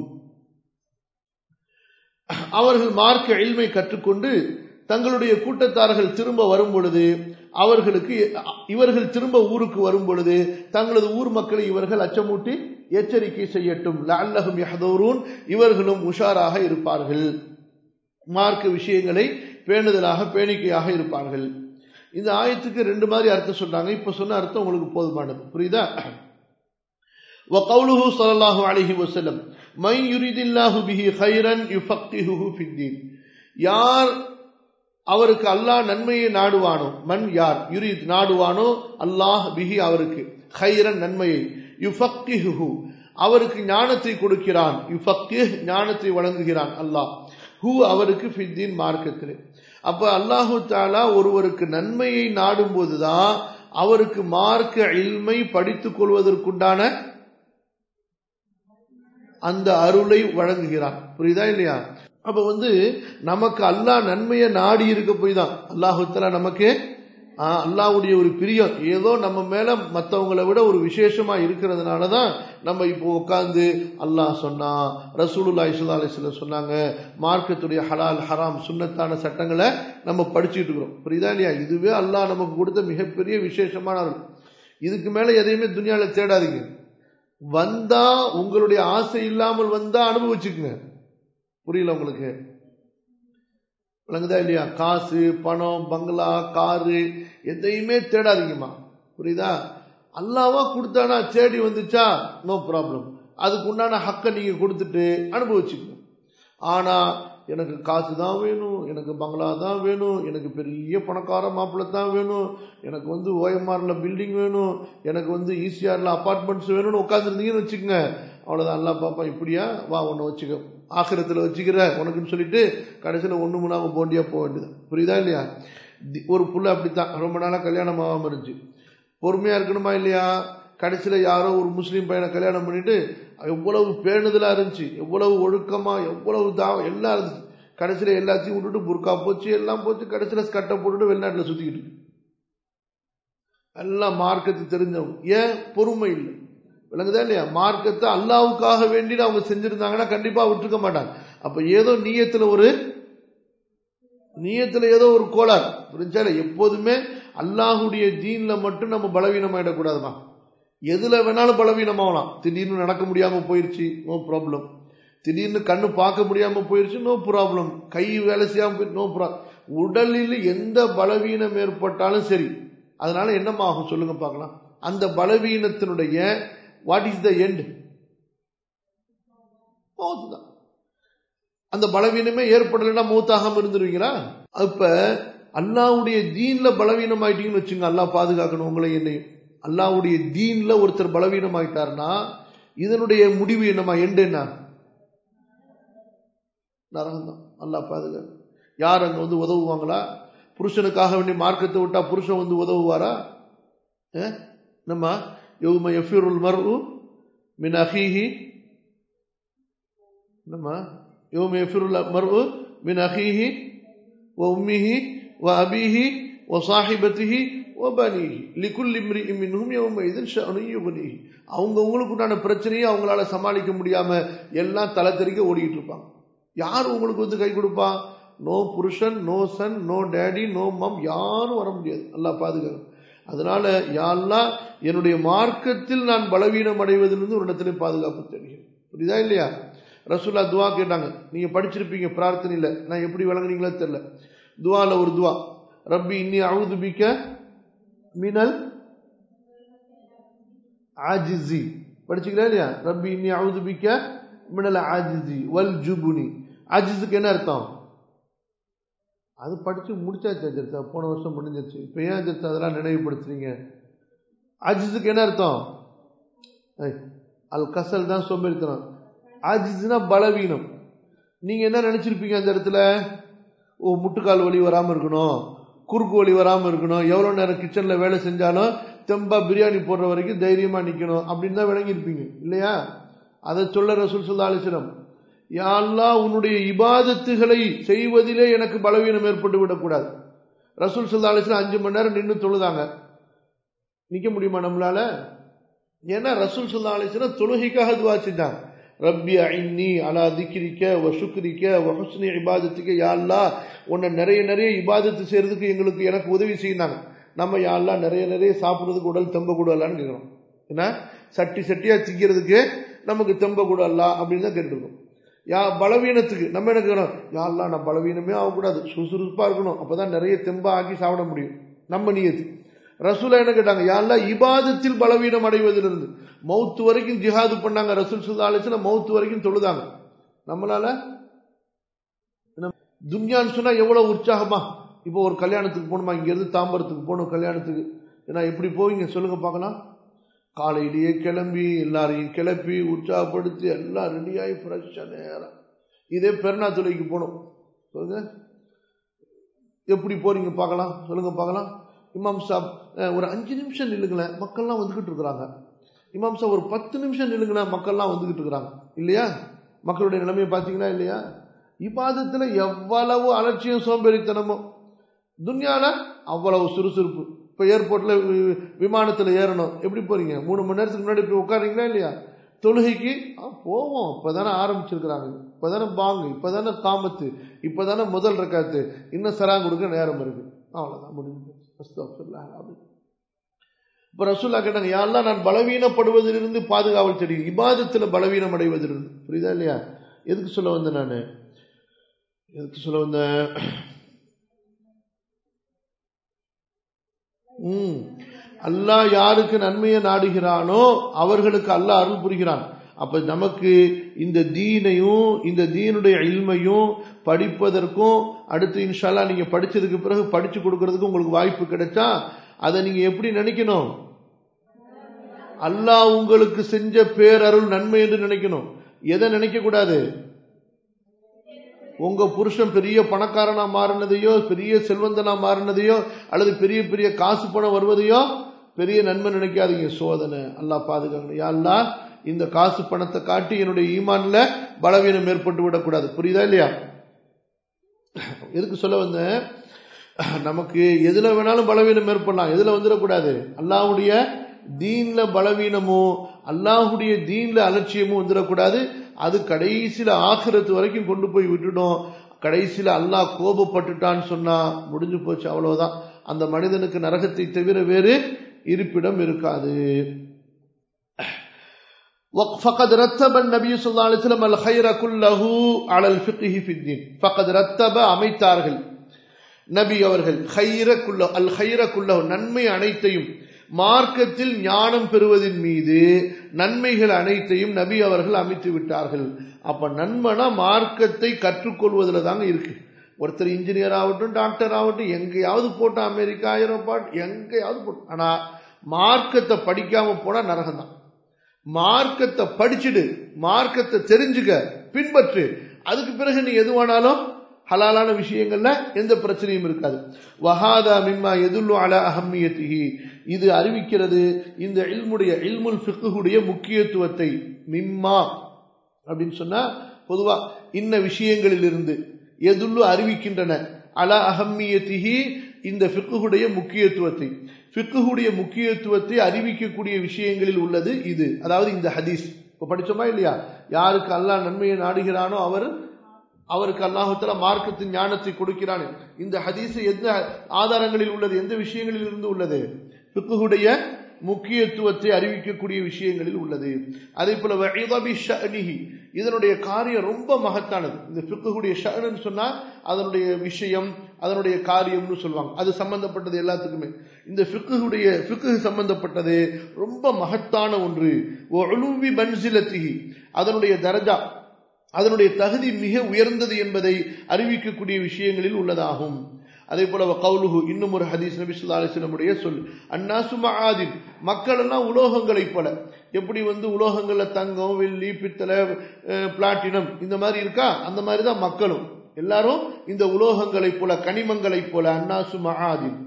அவர்கள் மார்க்க எளிமை கற்றுக்கொண்டு தங்களுடைய கூட்டத்தார்கள் திரும்ப வரும் பொழுது அவர்களுக்கு இவர்கள் திரும்ப ஊருக்கு வரும் பொழுது தங்களது ஊர் மக்களை இவர்கள் அச்சமூட்டி எச்சரிக்கை செய்யட்டும் லல்லஹும் யஹதூரூன் இவர்களும் உஷாராக இருப்பார்கள் மார்க்க விஷயங்களை பேணுதலாக பேணிக்கையாக இருப்பார்கள் இந்த ஆயத்துக்கு ரெண்டு மாதிரி அர்த்தம் சொன்னாங்க இப்ப சொன்ன அர்த்தம் உங்களுக்கு போதுமானது புரியுதா وقوله صلى الله عليه وسلم من يريد الله به خيرا يفقهه في الدين யார் அவருக்கு அல்லாஹ் நன்மையை நாடுவானோ மண் யார் யுரீத் நாடுவானோ அல்லாஹ் பிஹி அவருக்கு ஹைரன் நன்மையை யுஃபக்கிஹு அவருக்கு ஞானத்தை கொடுக்கிறான் யுஃபக்கிஹ் ஞானத்தை வழங்குகிறான் அல்லாஹ் ஹூ அவருக்கு ஃபித்தீன் மார்க்கத்தில் அப்ப அல்லாஹு தாலா ஒருவருக்கு நன்மையை நாடும் போதுதான் அவருக்கு மார்க்க இல்மை படித்துக் கொள்வதற்குண்டான அந்த அருளை வழங்குகிறான் புரியுதா இல்லையா அப்ப வந்து நமக்கு அல்லாஹ் நன்மையை நாடி இருக்க போய் தான் அல்லாஹுத்தலா நமக்கு அல்லாவுடைய ஒரு பிரியம் ஏதோ நம்ம மேல மற்றவங்களை விட ஒரு விசேஷமா இருக்கிறதுனால தான் நம்ம இப்போ உட்காந்து அல்லாஹ் சொன்னா ரசூலுல்லா இஸ்லா அலிஸ்ல சொன்னாங்க மார்க்கத்துடைய ஹலால் ஹராம் சுண்ணத்தான சட்டங்களை நம்ம படிச்சுட்டு இருக்கிறோம் புரியுதா இல்லையா இதுவே அல்லாஹ் நமக்கு கொடுத்த மிகப்பெரிய விசேஷமான அருள் இதுக்கு மேல எதையுமே துணியால தேடாதீங்க வந்தா உங்களுடைய ஆசை இல்லாமல் வந்தா அனுபவிச்சுக்குங்க புரியல உங்களுக்கு விளங்குதா இல்லையா காசு பணம் பங்களா காரு எதையுமே தேடாதீங்கம்மா புரியுதா அல்லாவா கொடுத்தானா தேடி வந்துச்சா நோ ப்ராப்ளம் அதுக்கு உண்டான ஹக்கை நீங்க கொடுத்துட்டு அனுபவிச்சுக்கணும் ஆனா எனக்கு காசு தான் வேணும் எனக்கு பங்களா தான் வேணும் எனக்கு பெரிய பணக்கார மாப்பிள்ளை தான் வேணும் எனக்கு வந்து ஓஎம்ஆர்ல பில்டிங் வேணும் எனக்கு வந்து ஈசிஆர்ல அப்பார்ட்மெண்ட்ஸ் வேணும்னு உட்காந்துருந்தீங்கன்னு வச்சுக்கோங்க அவ்வளோதான் அல்லா பாப்பா இப்படியா வா ஒன்று வச்சுக்க ஆக்கிரத்தில் வச்சுக்கிற உனக்குன்னு சொல்லிட்டு கடைசியில் ஒன்று மூணாம போண்டியா போக வேண்டியது புரியுதா இல்லையா ஒரு புள்ள அப்படித்தான் ரொம்ப நாளாக கல்யாணம் ஆகாமல் இருந்துச்சு பொறுமையாக இருக்கணுமா இல்லையா கடைசியில் யாரோ ஒரு முஸ்லீம் பையனை கல்யாணம் பண்ணிட்டு எவ்வளவு பேணுதலாக இருந்துச்சு எவ்வளவு ஒழுக்கமாக எவ்வளவு தா எல்லாம் இருந்துச்சு கடைசியில் எல்லாத்தையும் விட்டுட்டு புர்கா போச்சு எல்லாம் போச்சு கடைசியில் கட்டை போட்டுட்டு வெளிநாட்டில் சுற்றிக்கிட்டு இருக்கு எல்லாம் மார்க்கத்து தெரிஞ்சவங்க ஏன் பொறுமை இல்லை விளங்குதா இல்லையா மார்க்கத்தை அல்லாவுக்காக வேண்டி அவங்க செஞ்சிருந்தாங்கன்னா கண்டிப்பா விட்டுருக்க மாட்டாங்க அப்ப ஏதோ நீயத்துல ஒரு நீயத்துல ஏதோ ஒரு கோளாறு புரிஞ்சா எப்போதுமே அல்லாஹுடைய தீன்ல மட்டும் நம்ம பலவீனமாயிடக்கூடாதுமா எதுல வேணாலும் பலவீனமாகலாம் திடீர்னு நடக்க முடியாம போயிருச்சு நோ ப்ராப்ளம் திடீர்னு கண்ணு பார்க்க முடியாம போயிருச்சு நோ ப்ராப்ளம் கை வேலை செய்யாம போயிரு நோ ப்ராப்ளம் உடலில் எந்த பலவீனம் ஏற்பட்டாலும் சரி அதனால என்னமாகும் சொல்லுங்க பார்க்கலாம் அந்த பலவீனத்தினுடைய what is the end mouth தான் அந்த பலவீனமே ஏற்படலைன்னா மௌத்தாகாம இருந்துருவீங்களா அப்ப அல்லாவுடைய தீன்ல பலவீனம் ஆயிட்டீங்கன்னு வச்சுங்க அல்லா பாதுகாக்கணும் உங்களை என்னையும் அல்லாவுடைய தீன்ல ஒருத்தர் பலவீனம் ஆயிட்டாருன்னா இதனுடைய முடிவு என்னமா எண்டு என்ன நரகம் தான் அல்லா பாதுகாக்க யார் அங்க வந்து உதவுவாங்களா புருஷனுக்காக வேண்டிய மார்க்கத்தை விட்டா புருஷன் வந்து உதவுவாரா நம்ம யௌம யஃபிருல் மர்உ மின் அஹீஹி நம்ம யௌம யஃபிருல் மர்உ மின் அஹீஹி வ உம்மிஹி வ அபீஹி வ சாஹிபத்திஹி வ பனீஹி லிகுல் இம்ரிஇ மின்ஹும் யௌமஇதின் ஷஅனு யுக்னிஹி அவங்க உங்களுக்கு உண்டான பிரச்சனையை அவங்களால சமாளிக்க முடியாம எல்லாம் தலை தெறிக்க ஓடிக்கிட்டு இருப்பாங்க யார் உங்களுக்கு வந்து கை கொடுப்பா நோ புருஷன் no son no daddy no mum யாரும் வர முடியாது நல்லா பாதுகாக்கும் அதனால யாரெல்லாம் என்னுடைய மார்க்கத்தில் நான் பலவீனம் அடைவதிலிருந்து ஒரு இடத்துல பாதுகாப்பு தெரியும் புரியுதா இல்லையா ரசூல்லா துவா கேட்டாங்க நீங்க படிச்சிருப்பீங்க பிரார்த்தனையில நான் எப்படி விளங்குனீங்களோ தெரியல துவால ஒரு துவா ரப்பி இன்னி அவுது பிக்க மினல் ஆஜிசி படிச்சுக்கிறா இல்லையா ரப்பி இன்னி அவுது பிக்க மினல் ஆஜிசி வல் ஜுபுனி ஆஜிஸுக்கு என்ன அர்த்தம் அது படிச்சு முடிச்சாச்சு அஜர்த்தா போன வருஷம் முடிஞ்சிருச்சு இப்போ ஏன் அஜர்த்தா அதெல்லாம் நினைவுபடுத்துறீங்க ஆஜிஸுக்கு என்ன அர்த்தம் ஐய், அல் கசல் தான் சோம்பேறித்தனம் ஆஜிஸ்னா பலவீனம் நீங்க என்ன நினைச்சிருப்பீங்க அந்த இடத்துல ஓ முட்டுக்கால் வலி வராம இருக்கணும் குறுக்கு வலி வராம இருக்கணும் எவ்வளவு நேரம் கிச்சன்ல வேலை செஞ்சாலும் தெம்பா பிரியாணி போடுற வரைக்கும் தைரியமா நிக்கணும் அப்படின்னு தான் விளங்கியிருப்பீங்க இல்லையா அதை சொல்ல ரசூல் சொல்லா அலிஸ்லம் யாழ்லா உன்னுடைய இபாதத்துகளை செய்வதிலே எனக்கு பலவீனம் ஏற்பட்டு விடக்கூடாது ரசூல் சொல்லா அலிஸ்லம் அஞ்சு மணி நேரம் நின்று தொழுதாங்க நிக்க முடியுமா நம்மளால ஏன்னா ரசூல் சொல்லா அலிஸ்லம் தொழுகைக்காக துவா செஞ்சாங்க ரப்பி ஐன்னி அலா திக்ரிக்க வ சுக்ரிக்க வ ஹுஸ்னி இபாதத்துக்கு யா அல்லாஹ் உன்னை நிறைய நிறைய இபாதத்து செய்யறதுக்கு எங்களுக்கு எனக்கு உதவி செய்யினாங்க நம்ம யா அல்லாஹ் நிறைய நிறைய சாப்பிடுறதுக்கு உடல் தெம்ப கூடலான்னு கேட்குறோம் என்ன சட்டி சட்டியா திங்கிறதுக்கு நமக்கு தெம்ப கூடல்ல அப்படின்னு தான் கேட்டுருக்கோம் யா பலவீனத்துக்கு நம்ம என்ன கேட்குறோம் யா அல்லாஹ் நான் பலவீனமே ஆகக்கூடாது சுறுசுறுப்பா இருக்கணும் அப்பதான் நிறைய தெம்பா ஆக்கி சாப்பிட முடியும் நம்ம நியத்து ரசூலா என்ன கேட்டாங்க யாரெல்லாம் இபாதத்தில் பலவீனம் அடைவதிலிருந்து மௌத்து வரைக்கும் ஜிஹாது பண்ணாங்க ரசூல் சுல்லா அலிஸ்ல மௌத்து வரைக்கும் தொழுதாங்க நம்மளால என்ன, துன்யான்னு சொன்னா எவ்வளவு உற்சாகமா இப்போ ஒரு கல்யாணத்துக்கு போகணுமா இங்க இருந்து தாம்பரத்துக்கு போகணும் கல்யாணத்துக்கு ஏன்னா எப்படி போவீங்க சொல்லுங்க பார்க்கலாம் காலையிலேயே கிளம்பி எல்லாரையும் கிளப்பி உற்சாகப்படுத்தி எல்லாம் ரெடியாகி ஃப்ரெஷ்ஷாக நேரம் இதே பெருநா துளைக்கு போகணும் சொல்லுங்க எப்படி போறீங்க பார்க்கலாம் சொல்லுங்க பார்க்கலாம் இமாம் சாப் அஹ், ஒரு அஞ்சு நிமிஷம் நில்லுங்களேன் மக்கள்லாம் வந்துகிட்டு இருக்கிறாங்க இமாம் சாப் ஒரு பத்து நிமிஷம் நில்லுங்களேன் மக்கள்லாம் வந்துகிட்டு இருக்கிறாங்க இல்லையா மக்களுடைய நிலைமையை பார்த்தீங்களா இல்லையா இபாதத்துல எவ்வளவு அலட்சியம் சோம்பேறித்தனமோ துன்யால அவ்வளவு சுறுசுறுப்பு இப்போ ஏர்போர்ட்ல வி- விமானத்துல ஏறணும் எப்படி போறீங்க மூணு மணி நேரத்துக்கு முன்னாடி போய் உட்காருங்களா இல்லையா தொழுகைக்கு ஆ, போவோம் இப்பதானே ஆரம்பிச்சிருக்கிறாங்க இப்பதானே பாங்கு இப்பதானே காமத்து இப்பதானே முதல் ரக்காத்து இன்னும் சரா கொடுக்க நேரம் இருக்கு அவ்வளவுதான் முடிஞ்சு அஸ்தக்ஃபிருல்லாஹ் அலீம். இப்ப ரசூல்லா கேட்டாங்க யாரெல்லாம் நான் பலவீனப்படுவதிலிருந்து பாதுகாவல் தெரியும் இபாதத்துல பலவீனம் அடைவதிலிருந்து புரியுதா இல்லையா எதுக்கு சொல்ல வந்தேன் நான் எதுக்கு சொல்ல வந்தேன் ம் அல்லாஹ் யாருக்கு நன்மையை நாடுகிறானோ அவர்களுக்கு அல்லாஹ் அருள் புரிகிறான் அப்ப நமக்கு இந்த தீனையும் இந்த தீனுடைய இல்மையும் படிப்பதற்கும் அடுத்து இன்ஷால்லா நீங்க படிச்சதுக்கு பிறகு படிச்சு கொடுக்கறதுக்கு உங்களுக்கு வாய்ப்பு கிடைச்சா அதை நீங்க எப்படி நினைக்கணும் அல்லாஹ் உங்களுக்கு செஞ்ச பேரருள் நன்மை என்று நினைக்கணும் எதை நினைக்க கூடாது உங்க புருஷன் பெரிய பணக்காரனா மாறினதையோ பெரிய செல்வந்தனா மாறினதையோ அல்லது பெரிய பெரிய காசு பணம் வருவதையோ பெரிய நன்மை நினைக்காதீங்க சோதனை அல்லாஹ் பாதுகாக்கணும் யா அல்லாஹ் இந்த காசு பணத்தை காட்டி என்னுடைய ஈமான்ல பலவீனம் ஏற்பட்டு விடக்கூடாது புரியுதா இல்லையா எதுக்கு சொல்ல வந்தேன் நமக்கு எதுல வேணாலும் பலவீனம் ஏற்படலாம் எதுல வந்துடக்கூடாது அல்லாஹ்வுடைய தீன்ல பலவீனமோ அல்லாஹ்வுடைய தீன்ல அலட்சியமும் வந்துடக்கூடாது அது கடைசியில ஆகிரத்து வரைக்கும் கொண்டு போய் விட்டுடும் கடைசியில அல்லாஹ் கோபப்பட்டுட்டான்னு சொன்னா முடிஞ்சு போச்சு அவ்வளவுதான் அந்த மனிதனுக்கு நரகத்தை தவிர வேறு இருப்பிடம் இருக்காது فقد رتب النبي صلى الله عليه وسلم الخير كله على الفقه في الدين فقد رتب அமைத்தார்கள் நபி அவர்கள் خير كله الخير كله நன்மை அனைத்தையும் மார்க்கத்தில் ஞானம் பெறுவதின் மீது நன்மைகள் அனைத்தையும் நபி அவர்கள் அமைத்து விட்டார்கள் அப்ப நன்மைனா மார்க்கத்தை கற்றுக்கொள்வதுல தாங்க இருக்கு ஒருத்தர் இன்ஜினியர் ஆகட்டும் டாக்டர் ஆகட்டும் எங்கேயாவது போட்டா அமெரிக்கா ஐரோப்பா எங்கேயாவது போட்டோம் ஆனா மார்க்கத்தை படிக்காம போனா நரகம் தான் மார்க்கத்தை படிச்சுடு மார்க்கத்தை தெரிஞ்சுக்க பின்பற்று அதுக்கு பிறகு நீ எதுவானாலும் ஹலாலான விஷயங்கள்ல எந்த பிரச்சனையும் இருக்காது வஹாதா மிம்மா எதுல்லு அல அஹம்மியத்திஹி இது அறிவிக்கிறது இந்த இல்முடைய இல்முல் ஃபிக்குடைய முக்கியத்துவத்தை மிம்மா அப்படின்னு சொன்னா பொதுவா இன்ன விஷயங்களில் இருந்து எதுல்லு அறிவிக்கின்றன அல அஹம்மியத்திஹி இந்த ஃபிக்குடைய முக்கியத்துவத்தை ஃபிக்குடைய முக்கியத்துவத்தை அறிவிக்கக்கூடிய விஷயங்களில் உள்ளது இது அதாவது இந்த ஹதீஸ் இப்ப படிச்சோமா இல்லையா யாருக்கு அல்லாஹ் நன்மையை நாடுகிறானோ அவர் அவருக்கு அல்லாஹுத்தல மார்க்கத்தின் ஞானத்தை கொடுக்கிறான் இந்த ஹதீஸ் எந்த ஆதாரங்களில் உள்ளது எந்த விஷயங்களில் இருந்து உள்ளது ஃபிக்குடைய முக்கியத்துவத்தை அறிவிக்கக்கூடிய விஷயங்களில் உள்ளது அதே போல வஇதபி ஷஅனிஹி இதனுடைய காரியம் ரொம்ப மகத்தானது இந்த ஃபிக்குடைய ஷஅன்னு சொன்னா அதனுடைய விஷயம் அதனுடைய காரியம்னு சொல்லுவாங்க அது சம்பந்தப்பட்டது எல்லாத்துக்குமே இந்த ஃபிக்குடைய ஃபிக்கு சம்பந்தப்பட்டது ரொம்ப மகத்தான ஒன்று ஒழுவி பன்சிலத்திஹி அதனுடைய தரஜா அதனுடைய தகுதி மிக உயர்ந்தது என்பதை அறிவிக்கக்கூடிய விஷயங்களில் உள்ளதாகும் அதே போல கவுலுகு இன்னும் ஒரு ஹதீஸ் நபி சொல்லா அலிஸ்லமுடைய சொல் அன்னாசு மஆதின் மக்கள் எல்லாம் உலோகங்களைப் போல எப்படி வந்து உலோகங்கள்ல தங்கம் வெள்ளி பித்தளை பிளாட்டினம் இந்த மாதிரி இருக்கா அந்த மாதிரி தான் மக்களும் எல்லாரும் இந்த உலோகங்களைப் போல கனிமங்களைப் போல அன்னாசு மஆதின்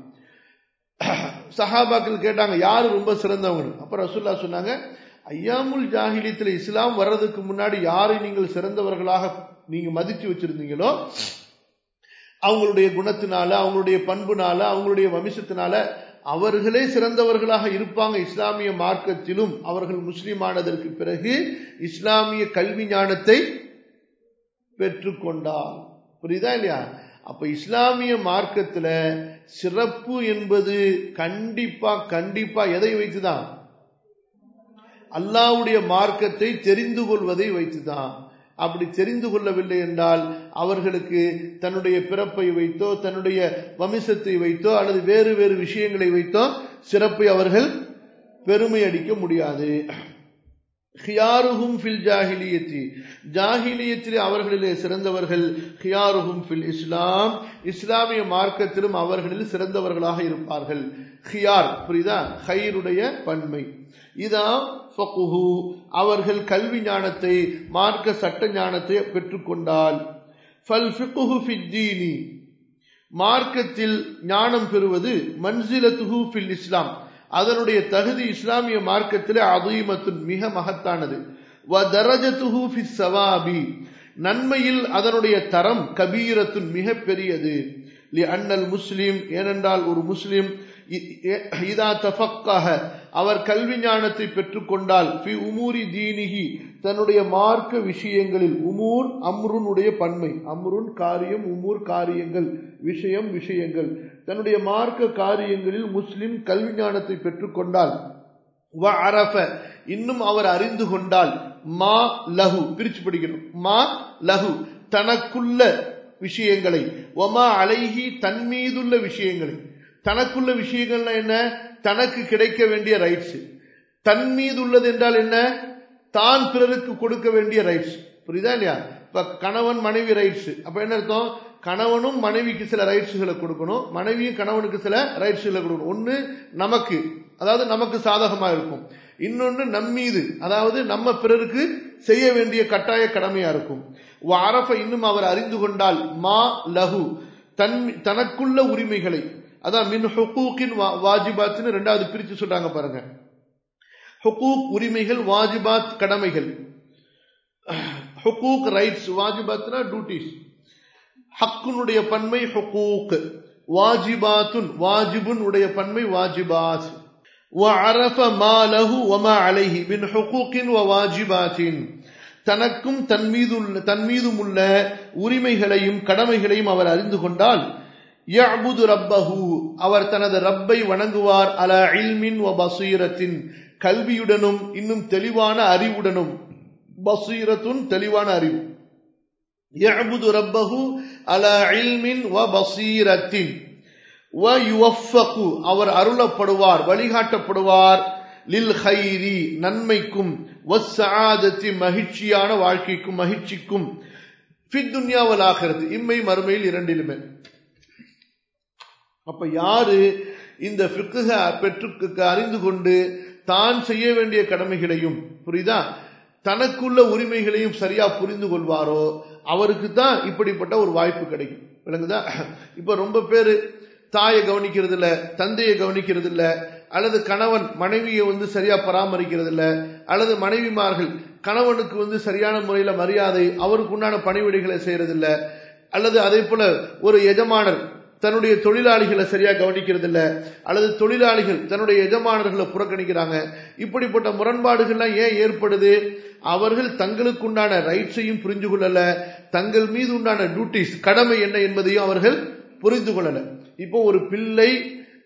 சஹாபாக்கள் கேட்டாங்க யாரு ரொம்ப சிறந்தவங்க அப்ப ரசூல்லா சொன்னாங்க ஐயாமுல் ஜாகிலியத்தில் இஸ்லாம் வர்றதுக்கு முன்னாடி யாரை நீங்கள் சிறந்தவர்களாக நீங்க மதிச்சு வச்சிருந்தீங்களோ அவங்களுடைய குணத்தினால அவங்களுடைய பண்புனால அவங்களுடைய வம்சத்தினால அவர்களே சிறந்தவர்களாக இருப்பாங்க இஸ்லாமிய மார்க்கத்திலும் அவர்கள் முஸ்லிமானதற்கு பிறகு இஸ்லாமிய கல்வி ஞானத்தை பெற்றுக்கொண்டார் புரியுதா இல்லையா அப்ப இஸ்லாமிய மார்க்கத்துல சிறப்பு என்பது கண்டிப்பா கண்டிப்பா எதை வைத்துதான் அல்லாவுடைய மார்க்கத்தை தெரிந்து கொள்வதை வைத்துதான் அப்படி தெரிந்து கொள்ளவில்லை என்றால் அவர்களுக்கு தன்னுடைய பிறப்பை வைத்தோ தன்னுடைய வம்சத்தை வைத்தோ அல்லது வேறு வேறு விஷயங்களை வைத்தோ சிறப்பை அவர்கள் பெருமை அடிக்க முடியாது ஹியாருஹும் ஃபில் ஜாஹிலியத்தி ஜாஹிலியத்திலே அவர்களிலே சிறந்தவர்கள் ஹியாருஹும் ஃபில் இஸ்லாம் இஸ்லாமிய மார்க்கத்திலும் அவர்களில் சிறந்தவர்களாக இருப்பார்கள் ஹியார் புரியுதா ஹைருடைய பன்மை இதான் ஃபகுஹு அவர்கள் கல்வி ஞானத்தை மார்க்க சட்ட ஞானத்தை பெற்றுக்கொண்டால் ஃபல் ஃபிகுஹு ஃபித்தீனி மார்க்கத்தில் ஞானம் பெறுவது மன்சிலத்துஹு ஃபில் இஸ்லாம் அதனுடைய தகுதி இஸ்லாமிய மார்க்கத்திலே அதீமத்துன் மிக மகத்தானது வ தரஜத்துஹு ஃபிஸ் சவாபி நன்மையில் அதனுடைய தரம் கபீரத்துன் மிக பெரியது லி அன்னல் முஸ்லிம் ஏனென்றால் ஒரு முஸ்லிம் இதா தஃபக்காக அவர் கல்வி ஞானத்தை பெற்றுக்கொண்டால் ஃபி உமூரி தீனிகி தன்னுடைய மார்க்க விஷயங்களில் உமூர் அம்ருனுடைய பன்மை அம்ருன் காரியம் உமூர் காரியங்கள் விஷயம் விஷயங்கள் தன்னுடைய மார்க்க காரியங்களில் முஸ்லிம் கல்வி ஞானத்தை பெற்றுக்கொண்டால் வ அரஃப இன்னும் அவர் அறிந்து கொண்டால் மா லஹு பிரிச்சு படிக்கணும் மா லஹு தனக்குள்ள விஷயங்களை ஒமா அலைஹி தன் மீதுள்ள விஷயங்களை தனக்குள்ள விஷயங்கள்னா என்ன தனக்கு கிடைக்க வேண்டிய ரைட்ஸ் தன் மீது உள்ளது என்றால் என்ன தான் பிறருக்கு கொடுக்க வேண்டிய ரைட்ஸ் புரியுதா இல்லையா இப்ப கணவன் மனைவி ரைட்ஸ் அப்ப என்ன அர்த்தம் கணவனும் மனைவிக்கு சில ரைட்ஸ்களை கொடுக்கணும் மனைவியும் கணவனுக்கு சில ரைட்ஸ்களை கொடுக்கணும் ஒன்னு நமக்கு அதாவது நமக்கு சாதகமா இருக்கும் இன்னொன்னு நம்மீது அதாவது நம்ம பிறருக்கு செய்ய வேண்டிய கட்டாய கடமையா இருக்கும் அரஃப இன்னும் அவர் அறிந்து கொண்டால் மா லஹு தன் தனக்குள்ள உரிமைகளை அதான் மின் ஹுக்கூக்கின் வாஜிபாத்னு ரெண்டாவது பிரிச்சு சொல்றாங்க பாருங்க ஹுக்கூக் உரிமைகள் வாஜிபாத் கடமைகள் ஹுக்கூக் ரைட்ஸ் வாஜிபாத்னா டியூட்டிஸ் ஹக்குனுடைய பன்மை ஹுக்கூக் வாஜிபாத்துன் வாஜிபுன் உடைய பன்மை வாஜிபாத் وعرف ما له وما عليه من حقوق وواجبات தனக்கும் தன் மீது தன் மீதும் உள்ள உரிமைகளையும் கடமைகளையும் அவர் அறிந்து கொண்டால் யஅபுது ரப்பஹு அவர் தனது ரப்பை வணங்குவார் அல இல்மின் வ பசீரத்தின் கல்வியுடனும் இன்னும் தெளிவான அறிவுடனும் பசீரத்துன் தெளிவான அறிவு யஅபுது ரப்பஹு அல இல்மின் வ பசீரத்தின் வ யுவஃபகு அவர் அருளப்படுவார் வழிகாட்டப்படுவார் லில் ஹைரி நன்மைக்கும் வஸ்ஸஆதத்தி மகிழ்ச்சியான வாழ்க்கைக்கும் மகிழ்ச்சிக்கும் ஃபித் துன்யாவல் ஆகிறது இம்மை மறுமையில் இரண்டிலுமே அப்ப யாரு இந்த ஃபிக்குக பெற்று அறிந்து கொண்டு தான் செய்ய வேண்டிய கடமைகளையும் புரியுதா தனக்குள்ள உரிமைகளையும் சரியா புரிந்து கொள்வாரோ அவருக்கு தான் இப்படிப்பட்ட ஒரு வாய்ப்பு கிடைக்கும் விளங்குதா இப்ப ரொம்ப பேரு தாயை கவனிக்கிறது இல்ல தந்தையை கவனிக்கிறது இல்ல அல்லது கணவன் மனைவியை வந்து சரியா பராமரிக்கிறது இல்ல அல்லது மனைவிமார்கள் கணவனுக்கு வந்து சரியான முறையில மரியாதை அவருக்கு உண்டான பணிவிடைகளை செய்யறது இல்ல அல்லது அதே போல ஒரு எஜமானர் தன்னுடைய தொழிலாளிகளை சரியா கவனிக்கிறது இல்ல அல்லது தொழிலாளிகள் தன்னுடைய எஜமானர்களை புறக்கணிக்கிறாங்க இப்படிப்பட்ட முரண்பாடுகள்லாம் ஏன் ஏற்படுது அவர்கள் தங்களுக்கு உண்டான ரைட்ஸையும் புரிஞ்சு கொள்ளல தங்கள் மீது உண்டான டியூட்டிஸ் கடமை என்ன என்பதையும் அவர்கள் புரிந்து கொள்ளல இப்போ ஒரு பிள்ளை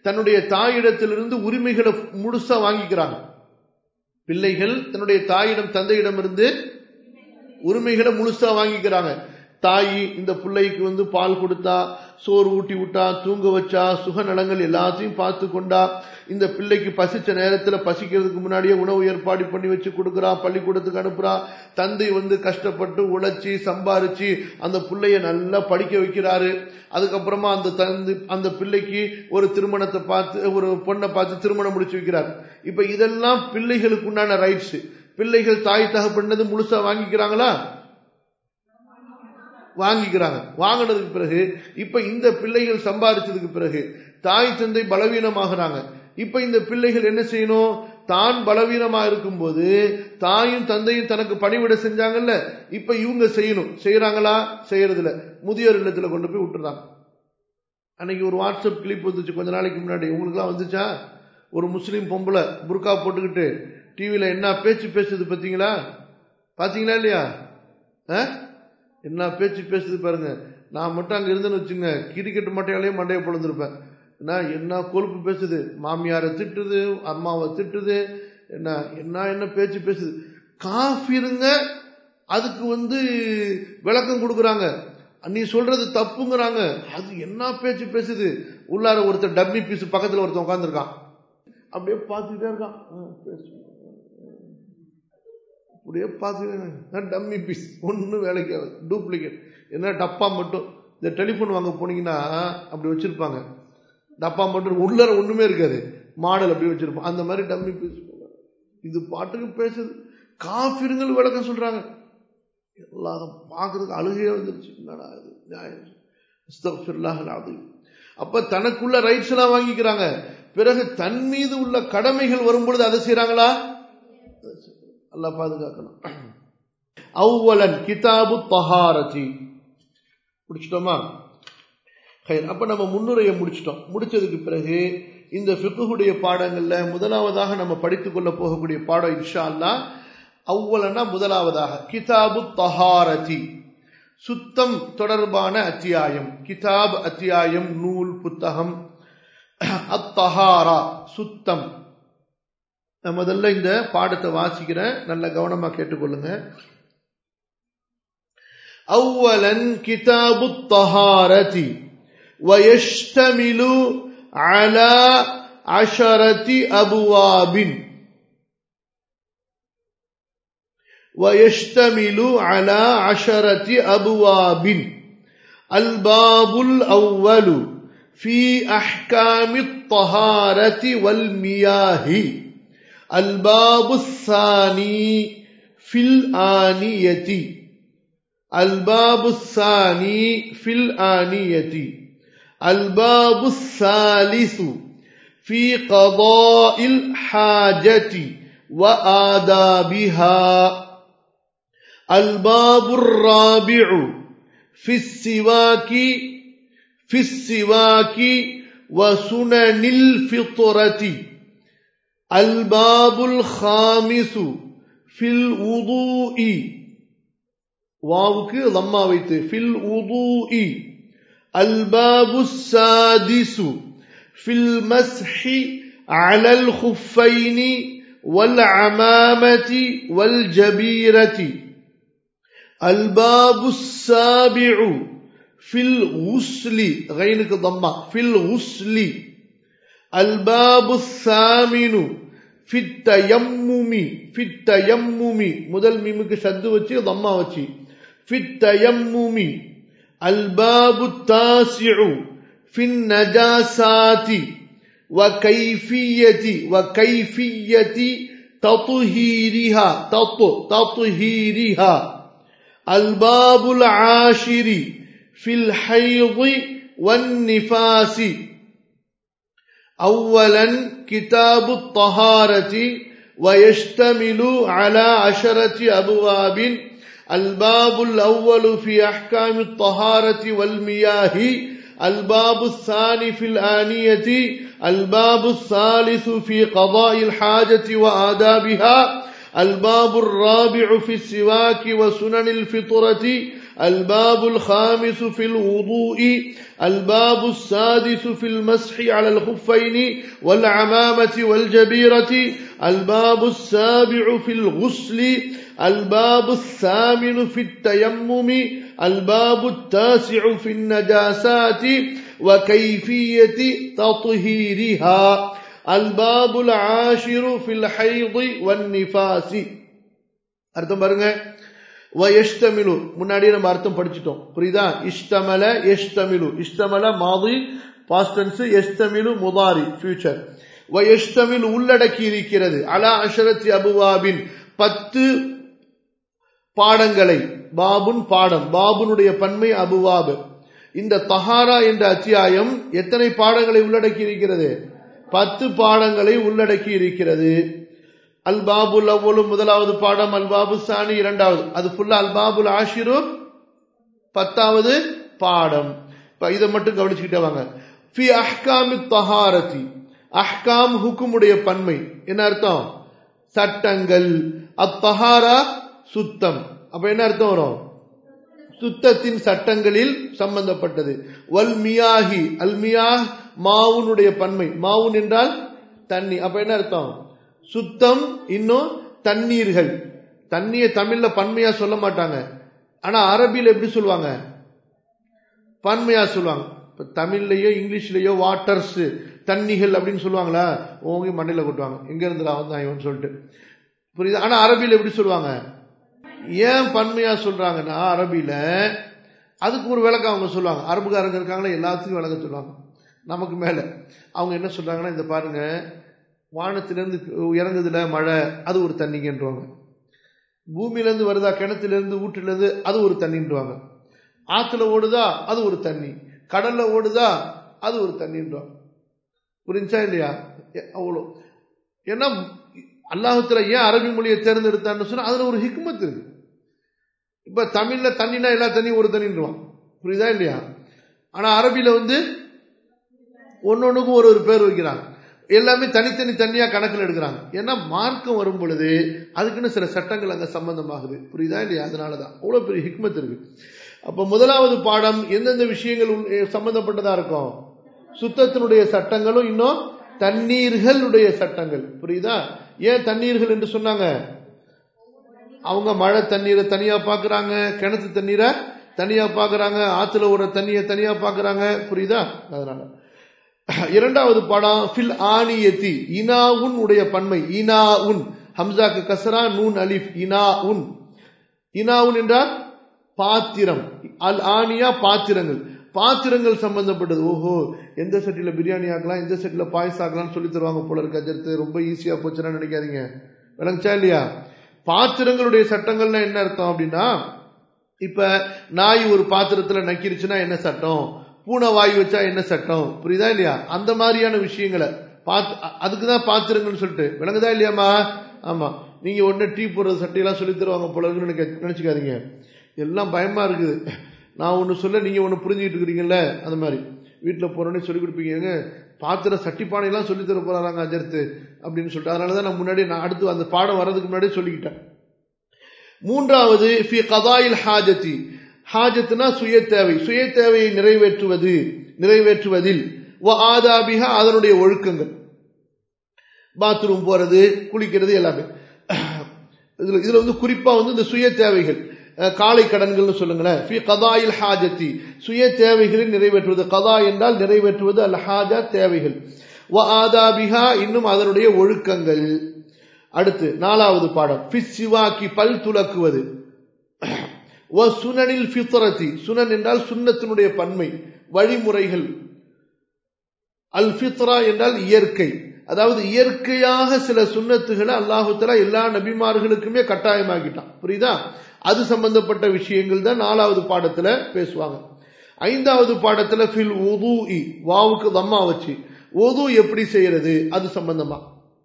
தன்னுடைய தாயிடத்திலிருந்து உரிமைகளை முழுசா வாங்கிக்கிறாங்க பிள்ளைகள் தன்னுடைய தாயிடம் தந்தையிடம் இருந்து உரிமைகளை முழுசா வாங்கிக்கிறாங்க தாய் இந்த பிள்ளைக்கு வந்து பால் கொடுத்தா சோறு ஊட்டி விட்டா தூங்க வச்சா சுகநலங்கள் எல்லாத்தையும் பார்த்து கொண்டா இந்த பிள்ளைக்கு பசிச்ச நேரத்துல பசிக்கிறதுக்கு முன்னாடியே உணவு ஏற்பாடு பண்ணி வச்சு கொடுக்குறா பள்ளிக்கூடத்துக்கு அனுப்புறா தந்தை வந்து கஷ்டப்பட்டு உழைச்சி சம்பாரிச்சு அந்த பிள்ளைய நல்லா படிக்க வைக்கிறாரு அதுக்கப்புறமா அந்த தந்தை அந்த பிள்ளைக்கு ஒரு திருமணத்தை பார்த்து ஒரு பொண்ணை பார்த்து திருமணம் முடிச்சு வைக்கிறார் இப்ப இதெல்லாம் பிள்ளைகளுக்கு உண்டான ரைட்ஸ் பிள்ளைகள் தாய் தகப்பனது முழுசா வாங்கிக்கிறாங்களா வாங்கிக்கிறாங்க வாங்கினதுக்கு பிறகு இப்ப இந்த பிள்ளைகள் சம்பாதிச்சதுக்கு பிறகு தாய் தந்தை பலவீனமாகறாங்க இப்ப இந்த பிள்ளைகள் என்ன செய்யணும் தான் பலவீனமா இருக்கும்போது தாயும் தந்தையும் தனக்கு பணிவிட செஞ்சாங்கல்ல இப்ப இவங்க செய்யணும் செய்யறாங்களா செய்யறதில்ல முதியோர் இல்லத்துல கொண்டு போய் விட்டுறாங்க அன்னைக்கு ஒரு வாட்ஸ்அப் கிளிப் வந்துச்சு கொஞ்ச நாளைக்கு முன்னாடி உங்களுக்குலாம் வந்துச்சா ஒரு முஸ்லீம் பொம்பளை புர்கா போட்டுக்கிட்டு டிவியில என்ன பேச்சு பேசுது பாத்தீங்களா பாத்தீங்களா இல்லையா என்ன பேச்சு பேசுது பாருங்க நான் மட்டும் அங்க இருந்தேன்னு வச்சுங்க கிரிக்கெட் மட்டையாலேயே மண்டையை பொழுந்திருப்பேன் என்ன என்ன கொழுப்பு பேசுது மாமியாரை திட்டுது அம்மாவை திட்டுது என்ன என்ன என்ன பேச்சு பேசுது காஃபிருங்க அதுக்கு வந்து விளக்கம் கொடுக்குறாங்க நீ சொல்றது தப்புங்கிறாங்க அது என்ன பேச்சு பேசுது உள்ளார ஒருத்தர் டம்மி பீஸ் பக்கத்துல ஒருத்தன் உட்காந்துருக்கான் அப்படியே பார்த்துக்கிட்டே இருக்கான் பேசு அப்படியே பார்த்துக்கிட்டே டம்மி பீஸ் ஒன்றும் வேலைக்கு ஆகுது டூப்ளிகேட் என்ன டப்பா மட்டும் இந்த டெலிஃபோன் வாங்க போனீங்கன்னா அப்படி வச்சிருப்பாங்க டப்பா மட்டும் உள்ளர ஒண்ணுமே இருக்காது மாடல் அப்படி வச்சிருப்போம் அந்த மாதிரி டம்மி பீஸ் இது பாட்டுக்கு பேசுது காஃபிருங்கள் விளக்கம் சொல்றாங்க எல்லாரும் பார்க்கறதுக்கு அழுகையே வந்துருச்சு என்னடா இது நியாயம் அப்ப தனக்குள்ள ரைட்ஸ் எல்லாம் வாங்கிக்கிறாங்க பிறகு தன் மீது உள்ள கடமைகள் வரும்பொழுது அதை செய்யறாங்களா அல்ல பாதுகாக்கணும் அவ்வலன் கிதாபு தஹாரதி முடிச்சிட்டோமா அப்ப நம்ம முன்னுரையை முடிச்சிட்டோம் முடிச்சதுக்கு பிறகு இந்த ஃபிக்குடைய பாடங்கள்ல முதலாவதாக நம்ம படித்துக் கொள்ள போகக்கூடிய பாடம் இன்ஷா அல்லா அவ்வளனா முதலாவதாக கிதாபு தஹாரதி சுத்தம் தொடர்பான அத்தியாயம் கிதாப் அத்தியாயம் நூல் புத்தகம் அத்தஹாரா சுத்தம் நான் முதல்ல இந்த பாடத்தை வாசிக்கிறேன் நல்ல கவனமா கேட்டுக்கொள்ளுங்க அவ்வலன் கிதாபு தஹாரதி ويشتمل على عشرة أبواب ويشتمل على عشرة أبواب الباب الأول في أحكام الطهارة والمياه الباب الثاني في الآنية الباب الثاني في الآنية الباب الثالث في قضاء الحاجة وآدابها الباب الرابع في السواك في السواك وسنن الفطرة الباب الخامس في الوضوء واوك ضما வைத்து في الوضوء الباب السادس في المسح على الخفين والعمامة والجبيرة الباب السابع في الغسل غينك ضمة في الغسل الباب الثامن في التيمم في التيمم முதல் மீமுக்கு சத்து வச்சு தம்மா வச்சு في التيمم الباب التاسع في النجاسات وكيفية وكيفية تطهيرها تط تطهيرها الباب العاشر في الحيض والنفاس أولا كتاب الطهارة ويشتمل على عشرة أبواب الباب الأول في أحكام الطهارة والمياه الباب الثاني في الآنية الباب الثالث في قضاء الحاجة وآدابها الباب الرابع في السواك وسنن الفطرة الباب الخامس في الوضوء الباب السادس في المسح على الخفين والعمامة والجبيرة الباب السابع في الغسل الباب الثامن في التيمم الباب التاسع في النجاسات وكيفية تطهيرها الباب العاشر في الحيض والنفاس அர்த்தம் பாருங்க வயஷ்டமிலு முன்னாடியே நம்ம அர்த்தம் படிச்சிட்டோம் புரியுதா இஷ்டமல எஷ்டமிலு இஷ்டமல மாதி பாஸ்டன்ஸ் எஷ்டமிலு முதாரி ஃபியூச்சர் வயஷ்டமில் உள்ளடக்கி இருக்கிறது அலா அஷரத்தி அபுவாபின் பத்து பாடங்களை பாபுன் பாடம் பாபுனுடைய பன்மை அபுவாபு இந்த தஹாரா என்ற அத்தியாயம் எத்தனை பாடங்களை உள்ளடக்கி இருக்கிறது பத்து பாடங்களை உள்ளடக்கி இருக்கிறது அல் பாபுல் அவ்வளவு முதலாவது பாடம் அல் பாபு சாணி இரண்டாவது அது ஃபுல்லா அல் பாபுல் ஆஷிரு பத்தாவது பாடம் இப்ப இதை மட்டும் கவனிச்சுக்கிட்டே வாங்க ஃபி அஹ்காமி தஹாரதி அஹ்காம் ஹுக்குமுடைய பன்மை என்ன அர்த்தம் சட்டங்கள் அத்தஹாரா சுத்தம் அப்ப என்ன அர்த்தம் வரும் சுத்தத்தின் சட்டங்களில் சம்பந்தப்பட்டது வல் மியாஹி அல் மியாஹ் மாவுனுடைய பன்மை மாவுன் என்றால் தண்ணி அப்ப என்ன அர்த்தம் சுத்தம் இன்னும் தண்ணீர்கள் தண்ணியை தமிழ்ல பன்மையா சொல்ல மாட்டாங்க ஆனா அரபியில எப்படி சொல்லுவாங்க பன்மையா சொல்லுவாங்க இப்ப தமிழ்லயோ இங்கிலீஷ்லயோ வாட்டர்ஸ் தண்ணிகள் அப்படின்னு சொல்லுவாங்களா ஓங்கி மண்ணில கொட்டுவாங்க எங்க இருந்து வந்தான் இவன் சொல்லிட்டு புரியுது ஆனா அரபியில எப்படி சொல்லுவாங்க ஏன் பன்மையா சொல்றாங்கன்னா அரபியில அதுக்கு ஒரு விளக்கம் அவங்க சொல்லுவாங்க அரபுக்காரங்க இருக்காங்களா எல்லாத்துக்கும் விளக்கம் சொல்லுவாங்க நமக்கு மேல அவங்க என்ன சொல்றாங்கன்னா இந்த பாருங்க வானத்திலிருந்து இறங்குதுல மழை அது ஒரு தண்ணிங்கன்றவாங்க பூமியிலேருந்து வருதா கிணத்துலேருந்து ஊற்றிலேருந்து அது ஒரு தண்ணின்றாங்க ஆற்றுல ஓடுதா அது ஒரு தண்ணி கடல்ல ஓடுதா அது ஒரு தண்ணின்றாங்க புரிஞ்சா இல்லையா அவ்வளோ ஏன்னா அல்லாஹத்துல ஏன் அரபி மொழியை தேர்ந்தெடுத்தான்னு சொன்னா அதுல ஒரு ஹிக்மத் இருக்கு இப்ப தமிழ்ல தண்ணினா எல்லா தண்ணியும் ஒரு தண்ணின்றான் புரியுதா இல்லையா ஆனா அரபியில வந்து ஒன்னொன்னுக்கும் ஒரு ஒரு பேர் வைக்கிறாங்க எல்லாமே தனித்தனி தனியா கணக்கில் எடுக்கிறாங்க ஏன்னா மார்க்கம் வரும் பொழுது அதுக்குன்னு சில சட்டங்கள் அங்க சம்பந்தமாகுது புரியுதா இல்லையா அதனாலதான் அவ்வளவு பெரிய ஹிக்மத் இருக்கு அப்ப முதலாவது பாடம் எந்தெந்த விஷயங்கள் சம்பந்தப்பட்டதா இருக்கும் சுத்தத்தினுடைய சட்டங்களும் இன்னும் தண்ணீர்களுடைய சட்டங்கள் புரியுதா ஏன் தண்ணீர்கள் என்று சொன்னாங்க அவங்க மழை தண்ணீரை தனியா பாக்குறாங்க கிணத்து தண்ணீரை தனியா பாக்குறாங்க ஆத்துல ஓட தண்ணியை தனியா பாக்குறாங்க புரியுதா அதனால இரண்டாவது பாடம் ஃபில் ஆனியத்தி இனா உன் உடைய பன்மை இனா உன் ஹம்சாக்கு கசரா நூன் அலிஃப் இனா உன் இனா உன் என்றால் பாத்திரம் அல் ஆனியா பாத்திரங்கள் பாத்திரங்கள் சம்பந்தப்பட்டது ஓஹோ எந்த செட்டில பிரியாணி ஆக்கலாம் எந்த செட்டில பாயசம் ஆக்கலாம்னு சொல்லி தருவாங்க போல இருக்கு அஜர்த்து ரொம்ப ஈஸியா போச்சுன்னா நினைக்காதீங்க விளங்குச்சா இல்லையா பாத்திரங்களுடைய சட்டங்கள்னா என்ன அர்த்தம் அப்படின்னா இப்ப நாய் ஒரு பாத்திரத்துல நக்கிருச்சுன்னா என்ன சட்டம் பூனை வாய் வச்சா என்ன சட்டம் புரியுதா இல்லையா அந்த மாதிரியான விஷயங்களை பாத்து அதுக்குதான் பாத்திரங்கள்னு சொல்லிட்டு விளங்குதா இல்லையாமா ஆமா நீங்க ஒன்னு டீ போடுறது சட்டையெல்லாம் சொல்லி தருவாங்க போல இருக்குன்னு நினைச்சுக்காதீங்க எல்லாம் பயமா இருக்குது நான் ஒன்று சொல்ல நீங்க ஒன்று புரிஞ்சுக்கிட்டு இருக்கிறீங்கல்ல அந்த மாதிரி வீட்டில் போறோன்னே சொல்லி கொடுப்பீங்க பாத்திர சட்டி பானையெல்லாம் சொல்லி தர போறாங்க அஜர்த்து அப்படின்னு சொல்லிட்டு அதனாலதான் நான் முன்னாடி நான் அடுத்து அந்த பாடம் வர்றதுக்கு முன்னாடியே சொல்லிக்கிட்டேன் மூன்றாவது ஃபி கதாயில் ஹாஜத்தி ஹாஜத்னா சுய தேவை சுய தேவையை நிறைவேற்றுவது நிறைவேற்றுவதில் ஆதாபிகா அதனுடைய ஒழுக்கங்கள் பாத்ரூம் போறது குளிக்கிறது எல்லாமே இதுல இதுல வந்து குறிப்பா வந்து இந்த சுய தேவைகள் காலை கடன்கள்னு சொல்லுங்களேன் ஃபி கதாயில் ஹாஜத்தி சுய தேவைகளை நிறைவேற்றுவது கதா என்றால் நிறைவேற்றுவது அல் ஹாஜா தேவைகள் வ ஆதாபிகா இன்னும் அதனுடைய ஒழுக்கங்கள் அடுத்து நாலாவது பாடம் ஃபிஸ் சிவாக்கி பல் துலக்குவது வ சுனனில் ஃபித்ரதி சுனன் என்றால் சுன்னத்தினுடைய பன்மை வழிமுறைகள் அல் ஃபித்ரா என்றால் இயற்கை அதாவது இயற்கையாக சில சுண்ணத்துகளை அல்லாஹுத்தலா எல்லா நபிமார்களுக்குமே கட்டாயமாக்கிட்டான் புரியுதா அது சம்பந்தப்பட்ட விஷயங்கள் தான் நாலாவது பாடத்துல பேசுவாங்க ஐந்தாவது பாடத்துல ஃபில் உது வாவுக்கு தம்மா வச்சு உது எப்படி செய்யறது அது சம்பந்தமா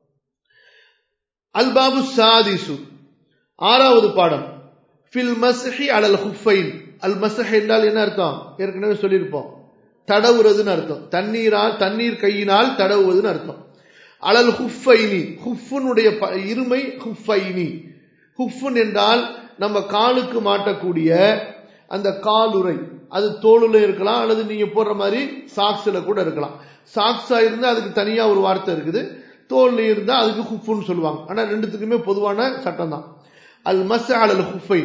அல்பாபு சாதிசு ஆறாவது பாடம் ஃபில் மஸ்ஹி அலல் ஹுஃபைன் அல் மஸ்ஹ் என்றால் என்ன அர்த்தம் ஏற்கனவே சொல்லியிருப்போம் தடவுறதுன்னு அர்த்தம் தண்ணீரால் தண்ணீர் கையினால் தடவுவதுன்னு அர்த்தம் அலல் ஹுஃபைனி ஹுஃபுனுடைய இருமை ஹுஃபைனி ஹுஃபுன் என்றால் நம்ம காலுக்கு மாட்டக்கூடிய அந்த காலுறை அது தோலுல இருக்கலாம் அல்லது நீங்க போடுற மாதிரி சாக்ஸ்ல கூட இருக்கலாம் சாக்ஸா இருந்தா அதுக்கு தனியா ஒரு வார்த்தை இருக்குது தோல்ல இருந்தா அதுக்கு ஹுஃப்னு சொல்லுவாங்க ஆனா ரெண்டுத்துக்குமே பொதுவான சட்டம் தான் அல் மஸ் அலல் ஹுஃபை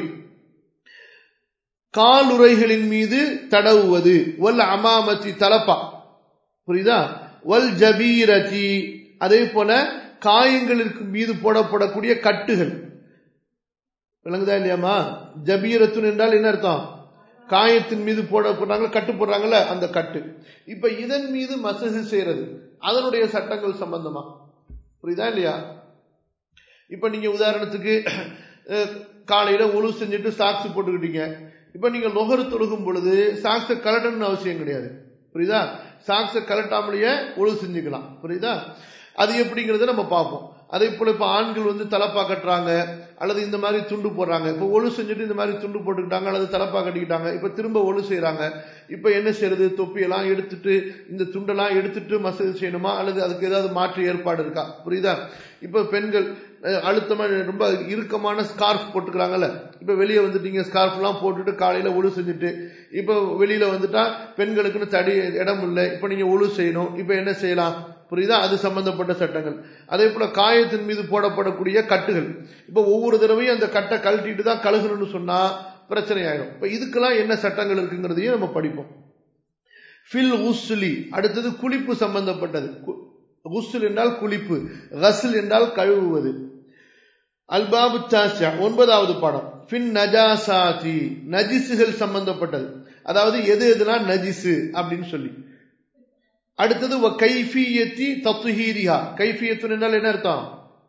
காலுறைகளின் மீது தடவுவது வல் அமாமத்தி தலப்பா புரியுதா வல் ஜபீரதி அதே போல காயங்களுக்கு மீது போடப்படக்கூடிய கட்டுகள் விளங்குதா இல்லையாமா ஜபீரத்துன் என்றால் என்ன அர்த்தம் காயத்தின் மீது போட போடுறாங்க கட்டு போடுறாங்கல்ல அந்த கட்டு இப்ப இதன் மீது மசகு செய்யறது அதனுடைய சட்டங்கள் சம்பந்தமா புரியுதா இல்லையா இப்ப நீங்க உதாரணத்துக்கு காலையில ஒழு செஞ்சுட்டு சாக்ஸ் போட்டுக்கிட்டீங்க இப்ப நீங்க லொகரு தொழுகும் பொழுது சாக்ஸை கலட்டணும்னு அவசியம் கிடையாது புரியுதா சாக்ஸை கலட்டாமலேயே ஒழு செஞ்சுக்கலாம் புரியுதா அது எப்படிங்கிறத நம்ம பார்ப்போம் அதே போல இப்ப ஆண்கள் வந்து தலப்பா கட்டுறாங்க அல்லது இந்த மாதிரி துண்டு போடுறாங்க இப்ப ஒழு செஞ்சுட்டு இந்த மாதிரி துண்டு போட்டுக்கிட்டாங்க அல்லது தலப்பா கட்டிக்கிட்டாங்க இப்ப திரும்ப ஒழு செய்யறாங்க இப்ப என்ன செய்யறது தொப்பியெல்லாம் எடுத்துட்டு இந்த துண்டெல்லாம் எடுத்துட்டு மசூது செய்யணுமா அல்லது அதுக்கு ஏதாவது மாற்று ஏற்பாடு இருக்கா புரியுதா இப்ப பெண்கள் அழுத்தமா ரொம்ப இறுக்கமான ஸ்கார்ஃப் போட்டுக்கிறாங்கல்ல இப்ப வெளியே வந்துட்டீங்க ஸ்கார்ஃப் எல்லாம் போட்டுட்டு காலையில ஒழு செஞ்சுட்டு இப்ப வெளியில வந்துட்டா பெண்களுக்குன்னு தடி இடம் இல்லை இப்ப நீங்க ஒழு செய்யணும் இப்ப என்ன செய்யலாம் புரியுதா அது சம்பந்தப்பட்ட சட்டங்கள் அதே போல காயத்தின் மீது போடப்படக்கூடிய கட்டுகள் இப்ப ஒவ்வொரு தடவையும் அந்த கட்டை கழட்டிட்டு தான் கழுகணும்னு சொன்னா பிரச்சனை ஆயிடும் இப்ப இதுக்கெல்லாம் என்ன சட்டங்கள் இருக்குங்கிறதையும் நம்ம படிப்போம் ஃபில் உஸ்லி அடுத்தது குளிப்பு சம்பந்தப்பட்டது குஸ்ல் என்றால் குளிப்பு ரசில் என்றால் கழுவுவது அல்பாபு தாசியா ஒன்பதாவது பாடம் பின் நஜாசாதி நஜிசுகள் சம்பந்தப்பட்டது அதாவது எது எதுலாம் நஜிசு அப்படின்னு சொல்லி அடுத்தது கைஃபியத்தி தத்துஹீரியா கைஃபியத்து என்றால் என்ன அர்த்தம்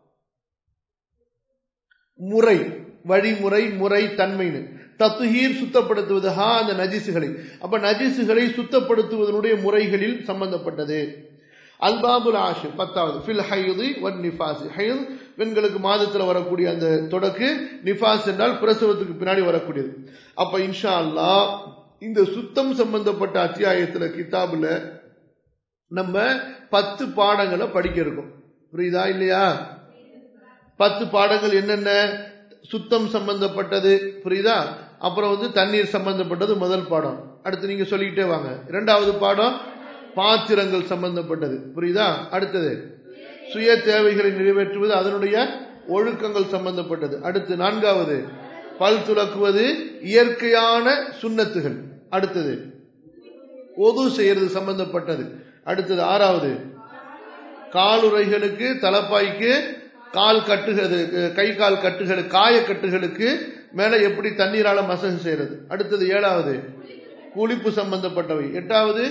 முறை வழிமுறை முறை தன்மைன்னு தத்துஹீர் சுத்தப்படுத்துவது ஹா அந்த நஜிசுகளை அப்ப நஜிசுகளை சுத்தப்படுத்துவதனுடைய முறைகளில் சம்பந்தப்பட்டது அல்பாபுல் ஆஷு பத்தாவது ஃபில் ஹைது ஒன் நிஃபாஸ் ஹைது பெண்களுக்கு மாதத்தில் வரக்கூடிய அந்த தொடக்கு நிஃபாஸ் என்றால் பிரசவத்துக்கு பின்னாடி வரக்கூடியது அப்ப இன்ஷா அல்லா இந்த சுத்தம் சம்பந்தப்பட்ட அத்தியாயத்துல கிதாபுல நம்ம பத்து பாடங்களை படிக்க இருக்கோம் புரியுதா இல்லையா பத்து பாடங்கள் என்னென்ன சுத்தம் சம்பந்தப்பட்டது புரியுதா அப்புறம் வந்து தண்ணீர் சம்பந்தப்பட்டது முதல் பாடம் அடுத்து நீங்க சொல்லிக்கிட்டே வாங்க இரண்டாவது பாடம் பாத்திரங்கள் சம்பந்தப்பட்டது புரியுதா அடுத்தது சுய தேவைகளை நிறைவேற்றுவது அதனுடைய ஒழுக்கங்கள் சம்பந்தப்பட்டது அடுத்து நான்காவது பல் துலக்குவது இயற்கையான சுண்ணத்துகள் அடுத்தது ஒது செய்யறது சம்பந்தப்பட்டது அடுத்தது ஆறாவது காலுறைகளுக்கு தலப்பாய்க்கு கால் கட்டுகிறது கை கால் கட்டுகள் காய கட்டுகளுக்கு மேல எப்படி தண்ணீரால மசகு செய்யறது அடுத்தது ஏழாவது குளிப்பு சம்பந்தப்பட்டவை எட்டாவது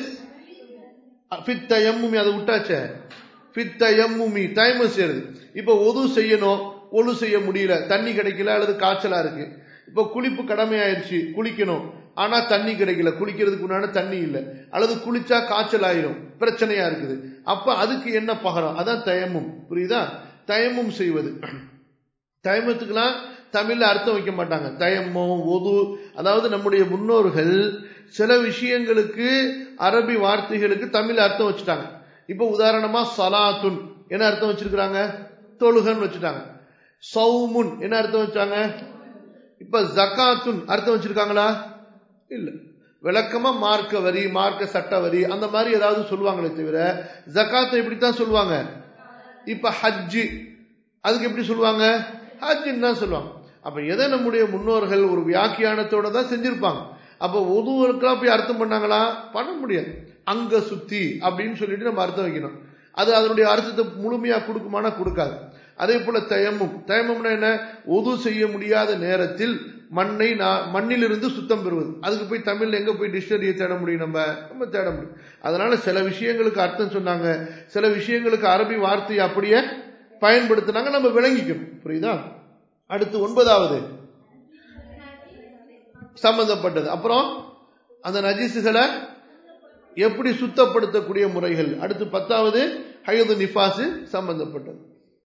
பித்த எம்முமி அதை விட்டாச்ச பித்த எம்முமி டைம் செய்யறது இப்ப ஒது செய்யணும் ஒழு செய்ய முடியல தண்ணி கிடைக்கல அல்லது காய்ச்சலா இருக்கு இப்ப குளிப்பு கடமையாயிருச்சு குளிக்கணும் ஆனா தண்ணி கிடைக்கல குளிக்கிறதுக்கு முன்னாடி தண்ணி இல்லை அல்லது குளிச்சா காய்ச்சல் ஆயிரும் பிரச்சனையா இருக்குது அப்ப அதுக்கு என்ன பகரம் அதான் தயமும் புரியுதா தயமும் செய்வது தயமத்துக்கெல்லாம் தமிழ்ல அர்த்தம் வைக்க மாட்டாங்க தயம்மம் ஒது அதாவது நம்முடைய முன்னோர்கள் சில விஷயங்களுக்கு அரபி வார்த்தைகளுக்கு தமிழ் அர்த்தம் வச்சுட்டாங்க இப்ப உதாரணமா சலாத்துன் என்ன அர்த்தம் வச்சிருக்கிறாங்க தொழுகன்னு வச்சுட்டாங்க சவுமுன் என்ன அர்த்தம் வச்சாங்க இப்ப ஜக்காத்துன் அர்த்தம் வச்சிருக்காங்களா இல்ல விளக்கமா மார்க்க வரி மார்க்க சட்ட வரி அந்த மாதிரி ஏதாவது சொல்லுவாங்களே தவிர ஜக்காத்தை இப்படித்தான் சொல்லுவாங்க இப்ப ஹஜ்ஜி அதுக்கு எப்படி சொல்லுவாங்க ஹஜ்ஜின்னு தான் சொல்லுவாங்க அப்ப எதை நம்முடைய முன்னோர்கள் ஒரு வியாக்கியானத்தோட தான் செஞ்சிருப்பாங்க அப்ப ஒதுவருக்கெல்லாம் போய் அர்த்தம் பண்ணாங்களா பண்ண முடியாது அங்க சுத்தி அப்படின்னு சொல்லிட்டு நம்ம அர்த்தம் வைக்கணும் அது அதனுடைய அர்த்தத்தை முழுமையா கொடுக்குமானா கொடுக்காது அதே போல தயமும் தயமம்னா என்ன ஒது செய்ய முடியாத நேரத்தில் மண்ணை மண்ணிலிருந்து சுத்தம் பெறுவது அதுக்கு போய் தமிழ்ல எங்க போய் டிக்ஷனரியை தேட முடியும் நம்ம நம்ம தேட முடியும் அதனால சில விஷயங்களுக்கு அர்த்தம் சொன்னாங்க சில விஷயங்களுக்கு அரபி வார்த்தையை அப்படியே பயன்படுத்தினாங்க நம்ம விளங்கிக்கணும் புரியுதா அடுத்து ஒன்பதாவது சம்பந்தப்பட்டது அப்புறம் அந்த நஜீசுகளை எப்படி சுத்தப்படுத்தக்கூடிய முறைகள் அடுத்து பத்தாவது ஹயது நிஃபாசு சம்பந்தப்பட்டது